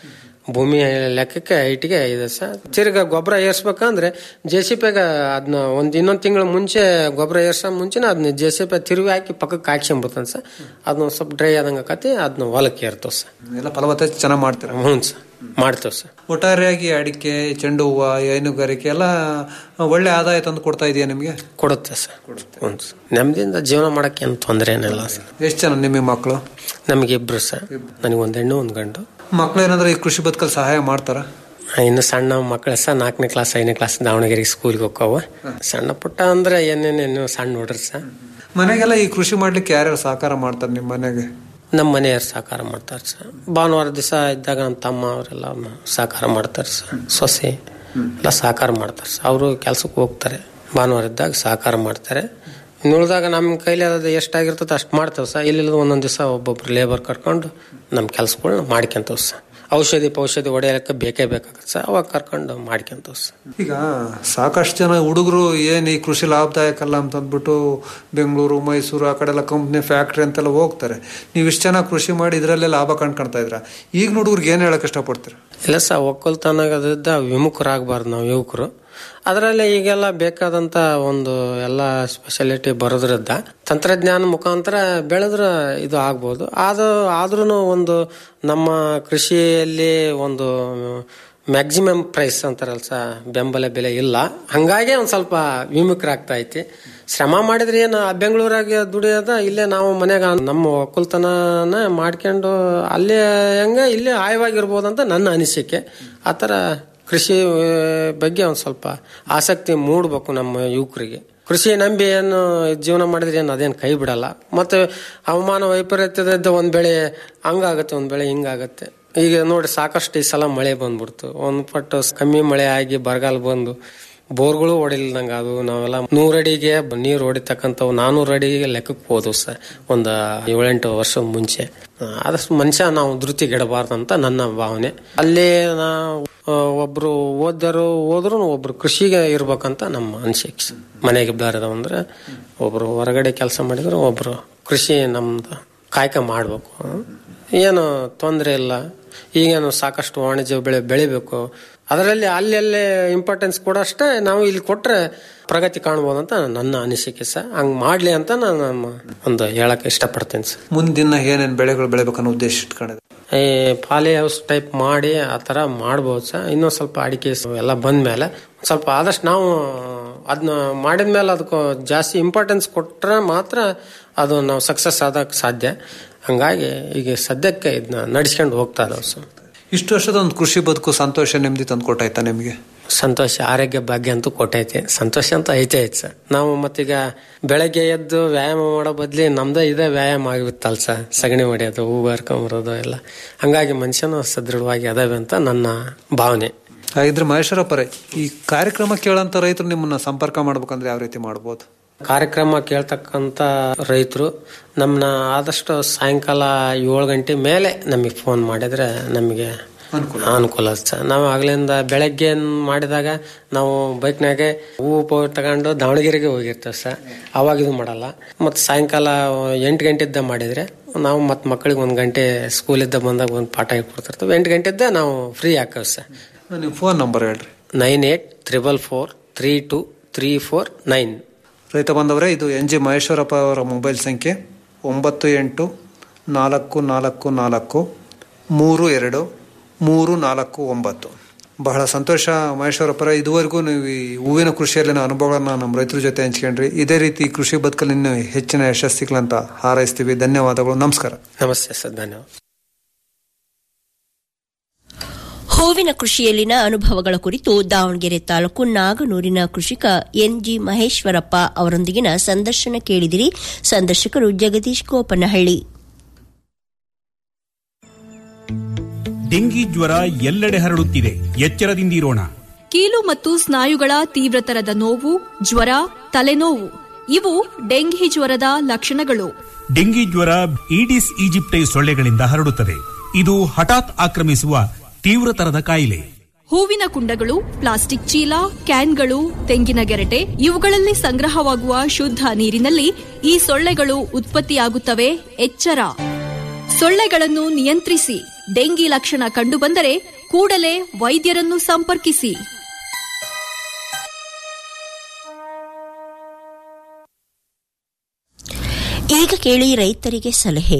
ಭೂಮಿ ಲೆಕ್ಕಕ್ಕೆ ಹೈಟ್ಗೆ ಇದೆ ಸರ್ ತಿರ್ಗ ಗೊಬ್ಬರ ಏರ್ಸ್ಬೇಕಂದ್ರೆ ಜೆ ಸಿ ಪಿಗ ಅದನ್ನ ಒಂದು ಇನ್ನೊಂದು ತಿಂಗಳ ಮುಂಚೆ ಗೊಬ್ಬರ ಏರ್ಸೋ ಮುಂಚೆನೇ ಅದನ್ನ ಜೆ ಸಿ ಪಿ ತಿರುವಿ ಹಾಕಿ ಪಕ್ಕಕ್ಕೆ ಹಾಕ್ಸ್ಕೊಂಬಿಡ್ತಾನೆ ಸರ್ ಅದನ್ನ ಸ್ವಲ್ಪ ಡ್ರೈ ಆದಂಗೆ ಆಕತಿ ಅದನ್ನ ಹೊಲಕ್ಕೆ ಏರ್ತವೆ ಸರ್ ಎಲ್ಲ ಫಲವತ್ತತೆ ಚೆನ್ನಾಗಿ ಮಾಡ್ತೀರಾ ಹ್ಞೂ ಸರ್ ಮಾಡ್ತೇವೆ ಸರ್ ಒಟ್ಟಾರೆಯಾಗಿ ಅಡಿಕೆ ಚೆಂಡು ಹೂವು ಹೈನುಗಾರಿಕೆ ಎಲ್ಲ ಒಳ್ಳೆ ಆದಾಯ ತಂದು ಕೊಡ್ತಾ ಇದೆಯಾ ನಿಮಗೆ ಕೊಡುತ್ತೆ ಸರ್ ಹ್ಞೂ ಸರ್ ನೆಮ್ಮದಿಯಿಂದ ಜೀವನ ಮಾಡಕ್ಕೆ ಏನು ತೊಂದರೆ ಏನಿಲ್ಲ ಸರ್ ಎಷ್ಟು ಜನ ನಿಮ್ಮ ಮಕ್ಕಳು ನಮಗೆ ಇಬ್ರು ಸರ್ ನನಗೆ ಒಂದು ಹೆಣ್ಣು ಒಂದು ಗಂಡು ಮಕ್ಕಳು ಏನಾದ್ರು ಈ ಕೃಷಿ ಬದುಕಲ್ಲಿ ಸಹಾಯ ಮಾಡ್ತಾರ ಇನ್ನು ಸಣ್ಣ ಮಕ್ಕಳ ಸಹ ನಾಲ್ಕನೇ ಕ್ಲಾಸ್ ಐದನೇ ಕ್ಲಾಸ್ ದಾವಣಗೆರೆ ಸ್ಕೂಲ್ಗೆ ಹೋಗ್ತಾವ ಸಣ್ಣ ಪುಟ್ಟ ಅಂದ್ರೆ ಏನೇನೇನು ಸಣ್ಣ ನೋಡ್ರಿ ಸರ್ ಮನೆಗೆಲ್ಲ ಈ ಕೃಷಿ ಮಾಡ್ಲಿಕ್ಕೆ ಯಾರ್ಯಾರು ಸಹಕಾರ ಮಾಡ್ತಾರೆ ನಿಮ್ಮ ಮನೆಗೆ ನಮ್ಮ ಮನೆಯವ್ರು ಸಹಕಾರ ಮಾಡ್ತಾರೆ ಸರ್ ಭಾನುವಾರ ದಿವಸ ಇದ್ದಾಗ ನಮ್ಮ ತಮ್ಮ ಅವರೆಲ್ಲ ಸಹಕಾರ ಮಾಡ್ತಾರೆ ಸರ್ ಸೊಸೆ ಎಲ್ಲ ಸಹಕಾರ ಮಾಡ್ತಾರೆ ಸರ್ ಅವರು ಕೆಲ್ಸಕ್ಕೆ ಹೋಗ್ತಾರೆ ಭಾನುವಾರ ಇದ್ದಾಗ ಸಹಕಾರ ಮಾಡ್ತಾರೆ ಇನ್ನು ಉಳಿದಾಗ ನಮ್ಮ ಕೈಲಿ ಅದು ಎಷ್ಟಾಗಿರ್ತದೆ ಅಷ್ಟು ಮಾಡ್ತೇವೆ ಸರ್ ಇಲ್ಲಿ ಒಂದೊಂದು ದಿವಸ ಒಬ್ಬೊಬ್ರು ಲೇಬರ್ ಕರ್ಕೊಂಡು ನಮ್ಮ ಕೆಲ್ಸಗಳ್ನ ಮಾಡ್ಕೊಂತೇವೆ ಸರ್ ಔಷಧಿ ಪೌಷಧಿ ಹೊಡೆಯಕ್ಕೆ ಬೇಕೇ ಬೇಕಾಗತ್ತೆ ಸರ್ ಅವಾಗ ಕರ್ಕೊಂಡು ಮಾಡ್ಕೊಂತೇವೆ ಸರ್ ಈಗ ಸಾಕಷ್ಟು ಜನ ಹುಡುಗರು ಏನ್ ಈ ಕೃಷಿ ಲಾಭದಾಯಕ ಅಲ್ಲ ಅಂತ ಅಂದ್ಬಿಟ್ಟು ಬೆಂಗಳೂರು ಮೈಸೂರು ಆ ಕಡೆ ಎಲ್ಲ ಕಂಪ್ನಿ ಫ್ಯಾಕ್ಟ್ರಿ ಅಂತೆಲ್ಲ ಹೋಗ್ತಾರೆ ನೀವು ಇಷ್ಟು ಜನ ಕೃಷಿ ಮಾಡಿ ಇದರಲ್ಲೇ ಲಾಭ ಕಂಡ್ಕೊಳ್ತಾ ಇದ್ರ ಈಗ ಹುಡುಗರಿಗೆ ಏನ್ ಹೇಳಕ್ ಇಷ್ಟಪಡ್ತೀರಾ ಇಲ್ಲ ಸರ್ ಒಕ್ಕಲ್ತನದಿಂದ ವಿಮುಖರಾಗಬಾರ್ದು ನಾವು ಯುವಕರು ಅದರಲ್ಲಿ ಈಗೆಲ್ಲ ಬೇಕಾದಂತ ಒಂದು ಎಲ್ಲ ಸ್ಪೆಷಾಲಿಟಿ ಬರೋದ್ರಿಂದ ತಂತ್ರಜ್ಞಾನ ಮುಖಾಂತರ ಬೆಳೆದ್ರೆ ಇದು ಆಗ್ಬೋದು ಅದು ಆದ್ರೂ ಒಂದು ನಮ್ಮ ಕೃಷಿಯಲ್ಲಿ ಒಂದು ಮ್ಯಾಕ್ಸಿಮಮ್ ಪ್ರೈಸ್ ಅಂತಾರಲ್ಲ ಸ ಬೆಂಬಲ ಬೆಲೆ ಇಲ್ಲ ಹಂಗಾಗಿ ಒಂದು ಸ್ವಲ್ಪ ವಿಮುಖರಾಗ್ತಾ ಐತಿ ಶ್ರಮ ಮಾಡಿದ್ರೆ ಏನು ಬೆಂಗಳೂರಾಗ ದುಡಿಯೋದ ಇಲ್ಲೇ ನಾವು ಮನ್ಯಾಗ ನಮ್ಮ ಒಕ್ಕಲ್ತನನ ಮಾಡ್ಕೊಂಡು ಅಲ್ಲೇ ಹೆಂಗ ಇಲ್ಲೇ ಆಯವಾಗಿರ್ಬೋದಂತ ನನ್ನ ಅನಿಸಿಕೆ ಆ ಥರ ಕೃಷಿ ಆ, ಬಗ್ಗೆ ಒಂದು ಸ್ವಲ್ಪ ಆಸಕ್ತಿ ಮೂಡಬೇಕು ನಮ್ಮ ಯುವಕರಿಗೆ ಕೃಷಿ ನಂಬಿ ಏನು ಜೀವನ ಮಾಡಿದ್ರೆ ಏನು ಅದೇನು ಕೈ ಬಿಡಲ್ಲ ಮತ್ತೆ ಹವಾಮಾನ ವೈಪರೀತ್ಯದ ಒಂದ್ ಬೆಳೆ ಹಂಗಾಗತ್ತೆ ಒಂದ್ ಬೆಳೆ ಹಿಂಗಾಗತ್ತೆ ಈಗ ನೋಡಿ ಸಾಕಷ್ಟು ಈ ಸಲ ಮಳೆ ಬಂದ್ಬಿಡ್ತು ಒಂದ್ ಪಟ್ಟು ಕಮ್ಮಿ ಮಳೆ ಆಗಿ ಬರಗಾಲ ಬಂದು ಬೋರ್ಗಳು ಹೊಡಿಲ್ದಂಗ ಅದು ನಾವೆಲ್ಲ ನೂರಡಿಗೆ ನೀರು ಹೊಡಿತಕ್ಕಂಥವು ನಾನೂರು ಅಡಿಗೆ ಲೆಕ್ಕಕ್ಕೆ ಹೋದವು ಸರ್ ಒಂದು ಏಳೆಂಟು ವರ್ಷ ಮುಂಚೆ ಆ, ಆದಷ್ಟು ಮನುಷ್ಯ ನಾವು ಧೃತಿಗೆಡಬಾರ್ದಂತ ನನ್ನ ಭಾವನೆ ಅಲ್ಲಿ ನಾವು ಆ, ಒಬ್ರು ಓದರು ಹೋದ್ರು ಒಬ್ರು ಕೃಷಿಗೆ ಇರ್ಬೇಕಂತ ನಮ್ಮ ಅನಿಸಿಕೆ ಸರ್. ಮನೆಗೆ ಬೇರೆದವ ಅಂದ್ರೆ ಒಬ್ರು ಹೊರಗಡೆ ಕೆಲಸ ಮಾಡಿದ್ರು ಒಬ್ರು ಕೃಷಿ ನಮ್ದು ಕಾಯಕ ಮಾಡ್ಬೇಕು ಏನು ತೊಂದರೆ ಇಲ್ಲ ಈಗೇನು ಸಾಕಷ್ಟು ವಾಣಿಜ್ಯ ಬೆಳೆ ಬೆಳಿಬೇಕು ಅದರಲ್ಲಿ ಅಲ್ಲೆಲ್ಲೇ ಇಂಪಾರ್ಟೆನ್ಸ್ ಕೊಡೋಷ್ಟೇ ನಾವು ಇಲ್ಲಿ ಕೊಟ್ರೆ ಪ್ರಗತಿ ಕಾಣ್ಬೋದಂತ ನನ್ನ ಅನಿಸಿಕೆ ಸರ್ ಹಂಗ್ ಮಾಡ್ಲಿ ಅಂತ ನಾನು ನಮ್ಮ ಒಂದು ಹೇಳಕ್ ಇಷ್ಟಪಡ್ತೀನಿ ಸರ್ ಮುಂದಿನ ಏನೇನ್ ಬೆಳೆಗಳು ಬೆಳಿಬೇಕನ್ನೋ ಉದ್ದೇಶ ಇಟ್ಕೊಂಡಿದೆ ಈ ಪಾಲಿ ಹೌಸ್ ಟೈಪ್ ಮಾಡಿ ಆ ಥರ ಮಾಡ್ಬೋದು ಸರ್ ಇನ್ನೂ ಸ್ವಲ್ಪ ಅಡಿಕೆ ಎಲ್ಲ ಬಂದ್ಮೇಲೆ ಸ್ವಲ್ಪ ಆದಷ್ಟು ನಾವು ಅದನ್ನ ಮಾಡಿದ್ಮೇಲೆ ಅದಕ್ಕೆ ಜಾಸ್ತಿ ಇಂಪಾರ್ಟೆನ್ಸ್ ಕೊಟ್ಟರೆ ಮಾತ್ರ ಅದು ನಾವು ಸಕ್ಸಸ್ ಆದಕ್ಕೆ ಸಾಧ್ಯ ಹಂಗಾಗಿ ಈಗ ಸದ್ಯಕ್ಕೆ ಇದನ್ನ ನಡ್ಸ್ಕೊಂಡು ಹೋಗ್ತಾ ಇದಾವೆ ಸರ್ ಇಷ್ಟು ವರ್ಷದ ಒಂದು ಕೃಷಿ ಬದುಕು ಸಂತೋಷ ನೆಮ್ಮದಿ ತಂದು ಕೊಟ್ಟಾಯ್ತಾ ನಿಮಗೆ ಸಂತೋಷ ಆರೋಗ್ಯ ಭಾಗ್ಯ ಅಂತೂ ಕೊಟ್ಟೈತಿ ಸಂತೋಷ ಅಂತ ಐತೆ ಐತೆ ಸರ್ ನಾವು ಮತ್ತೀಗ ಬೆಳಗ್ಗೆ ಎದ್ದು ವ್ಯಾಯಾಮ ಮಾಡೋ ಬದ್ಲಿ ನಮ್ದೇ ಇದೇ ವ್ಯಾಯಾಮ ಆಗಿಬಿತ್ತಲ್ಲ ಸರ್ ಸಗಣಿ ಹೊಡೆಯೋದು ಹೂವು ಹರ್ಕೊಂಬರೋದು ಎಲ್ಲ ಹಂಗಾಗಿ ಮನುಷ್ಯನು ಸದೃಢವಾಗಿ ಅದಾವೆ ಅಂತ ನನ್ನ ಭಾವನೆ ಹಾಗಿದ್ರೆ ಮಹೇಶ್ವರಪ್ಪರೇ ಈ ಕಾರ್ಯಕ್ರಮ ಕೇಳಂತ ರೈತರು ನಿಮ್ಮನ್ನ ಸಂಪರ್ಕ ಮಾಡ್ಬೇಕಂದ್ರೆ ಯಾವ ರೀತಿ ಮಾಡ್ಬೋದು ಕಾರ್ಯಕ್ರಮ ಕೇಳ್ತಕ್ಕಂಥ ರೈತರು ನಮ್ಮನ್ನ ಆದಷ್ಟು ಸಾಯಂಕಾಲ ಏಳು ಗಂಟೆ ಮೇಲೆ ನಮಗೆ ಫೋನ್ ಮಾಡಿದ್ರೆ ನಮಗೆ ಅನುಕೂಲ ಸರ್ ನಾವು ಆಗ್ಲಿಂದ ಬೆಳಗ್ಗೆ ಮಾಡಿದಾಗ ನಾವು ಬೈಕ್ನಾಗೆ ಹೂವು ಪೂ ತಗೊಂಡು ದಾವಣಗೆರೆಗೆ ಹೋಗಿರ್ತೇವೆ ಸರ್ ಅವಾಗ ಇದು ಮಾಡಲ್ಲ ಮತ್ತು ಸಾಯಂಕಾಲ ಎಂಟು ಗಂಟೆದ್ದ ಮಾಡಿದ್ರೆ ನಾವು ಮತ್ತು ಮಕ್ಕಳಿಗೆ ಒಂದು ಗಂಟೆ ಸ್ಕೂಲಿದ್ದ ಬಂದಾಗ ಒಂದು ಪಾಠ ಹೇಳ್ಕೊಡ್ತಿರ್ತೇವೆ ಎಂಟು ಗಂಟೆದ್ದ ನಾವು ಫ್ರೀ ಹಾಕೇವೆ ಸರ್ ನಿಮ್ಮ ಫೋನ್ ನಂಬರ್ ಹೇಳ್ರಿ nine eight triple four three two three four nine ರೈತ ಬಂದವರೇ ಇದು ಎನ್ ಜಿ ಮಹೇಶ್ವರಪ್ಪ ಅವರ ಮೊಬೈಲ್ ಸಂಖ್ಯೆ ಒಂಬತ್ತು ಎಂಟು ನಾಲ್ಕು ನಾಲ್ಕು ನಾಲ್ಕು ಮೂರು ಎರಡು ಮೂರು ನಾಲ್ಕು ಒಂಬತ್ತು ಬಹಳ ಸಂತೋಷ ಮಹೇಶ್ವರಪ್ಪರ ಇದುವರೆಗೂ ನೀವು ಈ ಹೂವಿನ ಕೃಷಿಯಲ್ಲಿನ ಅನುಭವಗಳನ್ನ ನಮ್ಮ ರೈತರ ಜೊತೆ ಹಂಚ್ಕೊಂಡ್ರಿ ಇದೇ ರೀತಿ ಈ ಕೃಷಿ ಬದುಕಲ್ಲಿ ಇನ್ನೂ ಹೆಚ್ಚಿನ ಯಶಸ್ಸಿಗಳಂತ ಹಾರೈಸ್ತೀವಿ ಧನ್ಯವಾದಗಳು ನಮಸ್ಕಾರ ನಮಸ್ತೆ ಸರ್ ಧನ್ಯವಾದ ಹೂವಿನ ಕೃಷಿಯಲ್ಲಿನ ಅನುಭವಗಳ ಕುರಿತು ದಾವಣಗೆರೆ ತಾಲೂಕು ನಾಗನೂರಿನ ಕೃಷಿಕ ಎನ್ಜಿ ಮಹೇಶ್ವರಪ್ಪ ಅವರೊಂದಿಗಿನ ಸಂದರ್ಶನ ಕೇಳಿದಿರಿ ಸಂದರ್ಶಕರು ಜಗದೀಶ್ ಗೋಪನಹಳ್ಳಿ ಡೆಂಗಿ ಜ್ವರ ಎಲ್ಲೆಡೆ ಹರಡುತ್ತಿದೆ ಎಚ್ಚರದಿಂದಿರೋಣ ಕೀಲು ಮತ್ತು ಸ್ನಾಯುಗಳ ತೀವ್ರತರದ ನೋವು ಜ್ವರ ತಲೆನೋವು ಇವು ಡೆಂಘಿ ಜ್ವರದ ಲಕ್ಷಣಗಳು ಡೆಂಗಿ ಜ್ವರ ಈಡಿಸ್ ಈಜಿಪ್ಟೈ ಸೊಳ್ಳೆಗಳಿಂದ ಹರಡುತ್ತದೆ ಇದು ಹಠಾತ್ ಆಕ್ರಮಿಸುವ ತೀವ್ರತರದ ಕಾಯಿಲೆ ಹೂವಿನ ಕುಂಡಗಳು ಪ್ಲಾಸ್ಟಿಕ್ ಚೀಲ ಕ್ಯಾನ್ಗಳು ತೆಂಗಿನ ಗೆರಟೆ ಇವುಗಳಲ್ಲಿ ಸಂಗ್ರಹವಾಗುವ ಶುದ್ಧ ನೀರಿನಲ್ಲಿ ಈ ಸೊಳ್ಳೆಗಳು ಉತ್ಪತ್ತಿಯಾಗುತ್ತವೆ ಎಚ್ಚರ ಸೊಳ್ಳೆಗಳನ್ನು ನಿಯಂತ್ರಿಸಿ ಡೆಂಗಿ ಲಕ್ಷಣ ಕಂಡುಬಂದರೆ ಕೂಡಲೇ ವೈದ್ಯರನ್ನು ಸಂಪರ್ಕಿಸಿ ಈಗ ಕೇಳಿ ರೈತರಿಗೆ ಸಲಹೆ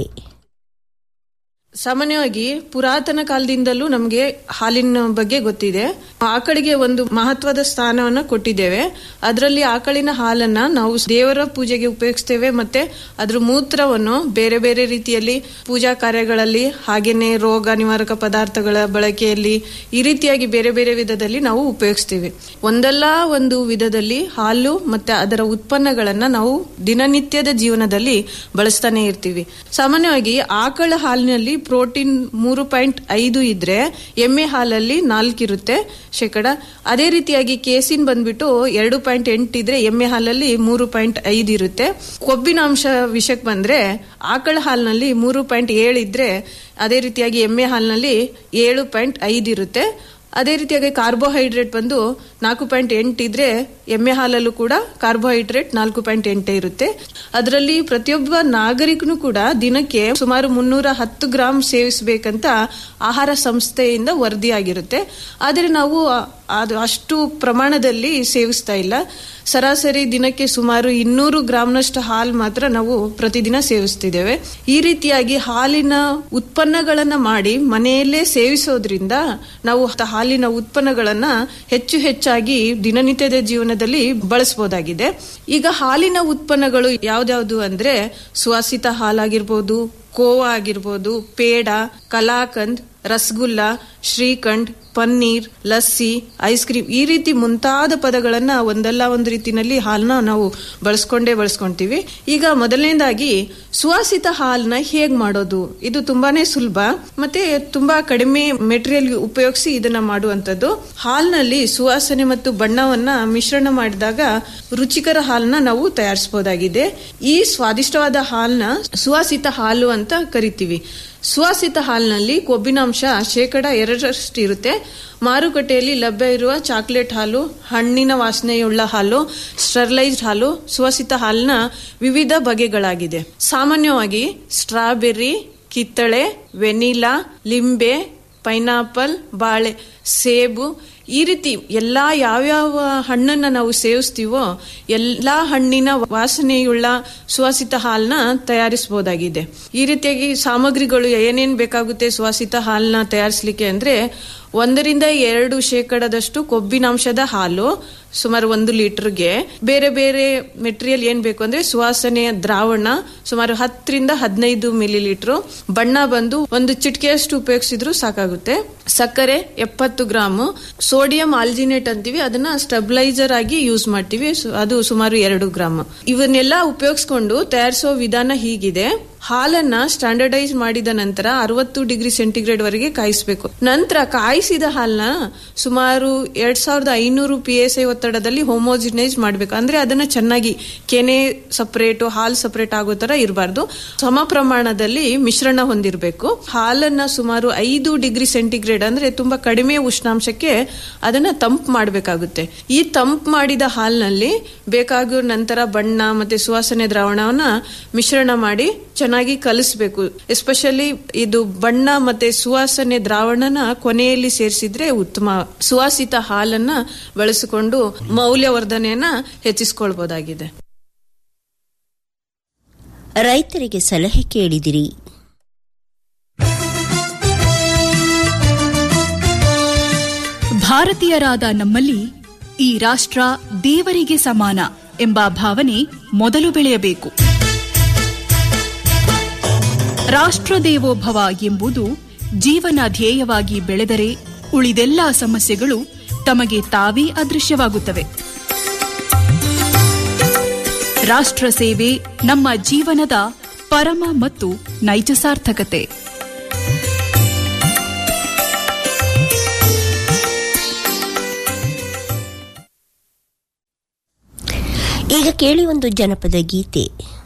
ಸಾಮಾನ್ಯವಾಗಿ ಪುರಾತನ ಕಾಲದಿಂದಲೂ ನಮಗೆ ಹಾಲಿನ ಬಗ್ಗೆ ಗೊತ್ತಿದೆ ಆಕಳಿಗೆ ಒಂದು ಮಹತ್ವದ ಸ್ಥಾನವನ್ನ ಕೊಟ್ಟಿದ್ದೇವೆ ಅದರಲ್ಲಿ ಆಕಳಿನ ಹಾಲನ್ನ ನಾವು ದೇವರ ಪೂಜೆಗೆ ಉಪಯೋಗಿಸ್ತೇವೆ ಮತ್ತೆ ಅದ್ರ ಮೂತ್ರವನ್ನು ಬೇರೆ ಬೇರೆ ರೀತಿಯಲ್ಲಿ ಪೂಜಾ ಕಾರ್ಯಗಳಲ್ಲಿ ಹಾಗೇನೆ ರೋಗ ನಿವಾರಕ ಪದಾರ್ಥಗಳ ಬಳಕೆಯಲ್ಲಿ ಈ ರೀತಿಯಾಗಿ ಬೇರೆ ಬೇರೆ ವಿಧದಲ್ಲಿ ನಾವು ಉಪಯೋಗಿಸ್ತೇವೆ ಒಂದಲ್ಲ ಒಂದು ವಿಧದಲ್ಲಿ ಹಾಲು ಮತ್ತೆ ಅದರ ಉತ್ಪನ್ನಗಳನ್ನ ನಾವು ದಿನನಿತ್ಯದ ಜೀವನದಲ್ಲಿ ಬಳಸ್ತಾನೆ ಇರ್ತೀವಿ ಸಾಮಾನ್ಯವಾಗಿ ಆಕಳ ಹಾಲಿನಲ್ಲಿ ಪ್ರೋಟೀನ್ ಮೂರು ಪಾಯಿಂಟ್ ಐದು ಇದ್ರೆ ಎಮ್ಮೆ ಹಾಲಲ್ಲಿ ನಾಲ್ಕಿರುತ್ತೆ ಶೇಕಡ ಅದೇ ರೀತಿಯಾಗಿ ಕೇಸಿನ್ ಬಂದ್ಬಿಟ್ಟು ಎರಡು ಪಾಯಿಂಟ್ ಎಂಟು ಇದ್ರೆ ಎಮ್ಮೆ ಹಾಲಲ್ಲಿ ಮೂರು ಪಾಯಿಂಟ್ ಐದು ಇರುತ್ತೆ ಕೊಬ್ಬಿನ ಅಂಶ ವಿಷಯಕ್ಕೆ ಬಂದ್ರೆ ಆಕಳ ಹಾಲಿನಲ್ಲಿ ಮೂರು ಪಾಯಿಂಟ್ ಏಳು ಇದ್ರೆ ಅದೇ ರೀತಿಯಾಗಿ ಎಮ್ಮೆ ಹಾಲಿನಲ್ಲಿ ಏಳು ಪಾಯಿಂಟ್ ಐದು ಇರುತ್ತೆ ಅದೇ ರೀತಿಯಾಗಿ ಕಾರ್ಬೋಹೈಡ್ರೇಟ್ ಬಂದು ನಾಲ್ಕು ಪಾಯಿಂಟ್ ಎಂಟು ಇದ್ರೆ ಎಮ್ಮೆ ಹಾಲಲ್ಲೂ ಕೂಡ ಕಾರ್ಬೋಹೈಡ್ರೇಟ್ ನಾಲ್ಕು ಪಾಯಿಂಟ್ ಎಂಟೇ ಇರುತ್ತೆ ಅದರಲ್ಲಿ ಪ್ರತಿಯೊಬ್ಬ ನಾಗರಿಕನು ಕೂಡ ದಿನಕ್ಕೆ ಸುಮಾರು ಮುನ್ನೂರ ಹತ್ತು ಗ್ರಾಂ ಸೇವಿಸಬೇಕಂತ ಆಹಾರ ಸಂಸ್ಥೆಯಿಂದ ವರದಿಯಾಗಿರುತ್ತೆ ಆದರೆ ನಾವು ಅದು ಅಷ್ಟು ಪ್ರಮಾಣದಲ್ಲಿ ಸೇವಿಸ್ತಾ ಇಲ್ಲ ಸರಾಸರಿ ದಿನಕ್ಕೆ ಸುಮಾರು ಇನ್ನೂರು ಗ್ರಾಂನಷ್ಟು ಹಾಲು ಮಾತ್ರ ನಾವು ಪ್ರತಿದಿನ ಸೇವಿಸ್ತಿದ್ದೇವೆ ಈ ರೀತಿಯಾಗಿ ಹಾಲಿನ ಉತ್ಪನ್ನಗಳನ್ನ ಮಾಡಿ ಮನೆಯಲ್ಲೇ ಸೇವಿಸೋದ್ರಿಂದ ನಾವು ಹಾಲಿನ ಉತ್ಪನ್ನಗಳನ್ನ ಹೆಚ್ಚು ಹೆಚ್ಚಾಗಿ ದಿನನಿತ್ಯದ ಜೀವನದಲ್ಲಿ ಬಳಸಬಹುದಾಗಿದೆ ಈಗ ಹಾಲಿನ ಉತ್ಪನ್ನಗಳು ಯಾವ್ದ್ಯಾವ್ದು ಅಂದ್ರೆ ಸುವಾಸಿತ ಹಾಲಾಗಿರ್ಬೋದು ಕೋವಾ ಆಗಿರ್ಬೋದು ಪೇಡ ಕಲಾಕಂದ್ ರಸಗುಲ್ಲ ಶ್ರೀಖಂಡ್ ಪನ್ನೀರ್ ಲಸ್ಸಿ ಐಸ್ ಕ್ರೀಮ್ ಈ ರೀತಿ ಮುಂತಾದ ಪದಗಳನ್ನ ಒಂದಲ್ಲ ಒಂದು ರೀತಿನಲ್ಲಿ ಹಾಲನ್ನ ನಾವು ಬಳಸ್ಕೊಂಡೇ ಬಳಸ್ಕೊಂತೀವಿ ಈಗ ಮೊದಲನೇದಾಗಿ ಸುವಾಸಿತ ಹಾಲನ್ನ ಹೇಗ್ ಮಾಡೋದು ಇದು ತುಂಬಾನೇ ಸುಲಭ ಮತ್ತೆ ತುಂಬಾ ಕಡಿಮೆ ಮೆಟೀರಿಯಲ್ ಉಪಯೋಗಿಸಿ ಇದನ್ನ ಮಾಡುವಂತದ್ದು ಹಾಲ್ನಲ್ಲಿ ಸುವಾಸನೆ ಮತ್ತು ಬಣ್ಣವನ್ನ ಮಿಶ್ರಣ ಮಾಡಿದಾಗ ರುಚಿಕರ ಹಾಲನ್ನ ನಾವು ತಯಾರಿಸಬಹುದಾಗಿದೆ ಈ ಸ್ವಾದಿಷ್ಟವಾದ ಹಾಲನ್ನ ಸುವಾಸಿತ ಹಾಲು ಅಂತ ಕರಿತೀವಿ ಸುವಾಸಿತ ಹಾಲಿನಲ್ಲಿ ಕೊಬ್ಬಿನಾಂಶ ಶೇಕಡ ಎರಡರಷ್ಟು ಇರುತ್ತೆ ಮಾರುಕಟ್ಟೆಯಲ್ಲಿ ಲಭ್ಯ ಇರುವ ಚಾಕ್ಲೇಟ್ ಹಾಲು ಹಣ್ಣಿನ ವಾಸನೆಯುಳ್ಳ ಹಾಲು ಸ್ಟರ್ಲೈಸ್ಡ್ ಹಾಲು ಸುವಾಸಿತ ಹಾಲಿನ ವಿವಿಧ ಬಗೆಗಳಾಗಿದೆ ಸಾಮಾನ್ಯವಾಗಿ ಸ್ಟ್ರಾಬೆರ್ರಿ ಕಿತ್ತಳೆ ವೆನಿಲಾ ಲಿಂಬೆ ಪೈನಾಪಲ್ ಬಾಳೆ ಸೇಬು ಈ ರೀತಿ ಎಲ್ಲಾ ಯಾವ್ಯಾವ ಹಣ್ಣನ್ನ ನಾವು ಸೇವಿಸ್ತೀವೋ ಎಲ್ಲಾ ಹಣ್ಣಿನ ವಾಸನೆಯುಳ್ಳ ಸುವಾಸಿತ ಹಾಲನ್ನ ತಯಾರಿಸಬಹುದಾಗಿದೆ ಈ ರೀತಿಯಾಗಿ ಸಾಮಗ್ರಿಗಳು ಏನೇನ್ ಬೇಕಾಗುತ್ತೆ ಸುವಾಸಿತ ಹಾಲನ್ನ ತಯಾರಿಸಲಿಕ್ಕೆ ಅಂದ್ರೆ ಒಂದರಿಂದ ಎರಡು ಶೇಕಡದಷ್ಟು ಕೊಬ್ಬಿನಾಂಶದ ಹಾಲು ಸುಮಾರು ಒಂದು ಲೀಟರ್ಗೆ ಬೇರೆ ಬೇರೆ ಮೆಟೀರಿಯಲ್ ಏನ್ ಬೇಕು ಅಂದ್ರೆ ಸುವಾಸನೆಯ ದ್ರಾವಣ ಸುಮಾರು ಹತ್ತರಿಂದ ಹದಿನೈದು ಮಿಲಿ ಲೀಟರ್ ಬಣ್ಣ ಬಂದು ಒಂದು ಚಿಟಿಕೆಯಷ್ಟು ಉಪಯೋಗಿಸಿದ್ರು ಸಾಕಾಗುತ್ತೆ ಸಕ್ಕರೆ ಎಪ್ಪತ್ತು ಗ್ರಾಮ್ ಸೋಡಿಯಂ ಆಲ್ಜಿನೇಟ್ ಅಂತೀವಿ ಅದನ್ನ ಸ್ಟೆಬಿಲೈಸರ್ ಆಗಿ ಯೂಸ್ ಮಾಡ್ತೀವಿ ಅದು ಸುಮಾರು ಎರಡು ಗ್ರಾಮ್ ಇವನ್ನೆಲ್ಲ ಉಪಯೋಗಿಸ್ಕೊಂಡು ತಯಾರಿಸೋ ವಿಧಾನ ಹೀಗಿದೆ ಹಾಲನ್ನ ಸ್ಟ್ಯಾಂಡರ್ಡೈಸ್ ಮಾಡಿದ ನಂತರ ಅರವತ್ತು ಡಿಗ್ರಿ ಸೆಂಟಿಗ್ರೇಡ್ ವರೆಗೆ ಕಾಯಿಸಬೇಕು ನಂತರ ಕಾಯಿಸಿದ ಹಾಲನ್ನ ಸುಮಾರು ಎರಡ್ ಸಾವಿರದ ಐನೂರು ಪಿ ಎಸ್ ಐ ಒತ್ತಡದಲ್ಲಿ ಹೋಮೋಜಿನೈಸ್ ಮಾಡಬೇಕು ಅಂದ್ರೆ ಅದನ್ನ ಚೆನ್ನಾಗಿ ಕೆನೆ ಸಪರೇಟ್ ಹಾಲ್ ಸಪರೇಟ್ ಆಗೋ ತರ ಇರಬಾರ್ದು ಸಮ ಪ್ರಮಾಣದಲ್ಲಿ ಮಿಶ್ರಣ ಹೊಂದಿರಬೇಕು ಹಾಲನ್ನ ಸುಮಾರು ಐದು ಡಿಗ್ರಿ ಸೆಂಟಿಗ್ರೇಡ್ ಅಂದ್ರೆ ತುಂಬಾ ಕಡಿಮೆ ಉಷ್ಣಾಂಶಕ್ಕೆ ಅದನ್ನ ತಂಪು ಮಾಡಬೇಕಾಗುತ್ತೆ ಈ ತಂಪು ಮಾಡಿದ ಹಾಲಿನಲ್ಲಿ ಬೇಕಾಗೋ ನಂತರ ಬಣ್ಣ ಮತ್ತೆ ಸುವಾಸನೆ ದ್ರಾವಣವನ್ನ ಮಿಶ್ರಣ ಮಾಡಿ ಚೆನ್ನಾಗಿ ಕಲಿಸ್ಬೇಕು ಎಸ್ಪೆಷಲಿ ಇದು ಬಣ್ಣ ಮತ್ತೆ ಸುವಾಸನೆ ದ್ರಾವಣನ ಕೊನೆಯಲ್ಲಿ ಸೇರಿಸಿದ್ರೆ ಉತ್ತಮ ಸುವಾಸಿತ ಹಾಲನ್ನ ಬಳಸಿಕೊಂಡು ಮೌಲ್ಯವರ್ಧನೆಯನ್ನ ಹೆಚ್ಚಿಸಿಕೊಳ್ಬಹುದಾಗಿದೆ ರೈತರಿಗೆ ಸಲಹೆ ಕೇಳಿದಿರಿ ಭಾರತೀಯರಾದ ನಮ್ಮಲ್ಲಿ ಈ ರಾಷ್ಟ್ರ ದೇವರಿಗೆ ಸಮಾನ ಎಂಬ ಭಾವನೆ ಮೊದಲು ಬೆಳೆಯಬೇಕು ರಾಷ್ಟ್ರ ದೇವೋಭವ ಎಂಬುದು ಜೀವನ ಧ್ಯೇಯವಾಗಿ ಬೆಳೆದರೆ ಉಳಿದೆಲ್ಲ ಸಮಸ್ಯೆಗಳು ತಮಗೆ ತಾವೇ ಅದೃಶ್ಯವಾಗುತ್ತವೆ ರಾಷ್ಟ್ರ ಸೇವೆ ನಮ್ಮ ಜೀವನದ ಪರಮ ಮತ್ತು ನೈಜ ಸಾರ್ಥಕತೆ ಈಗ ಕೇಳಿ ಒಂದು ಜನಪದ ಗೀತೆ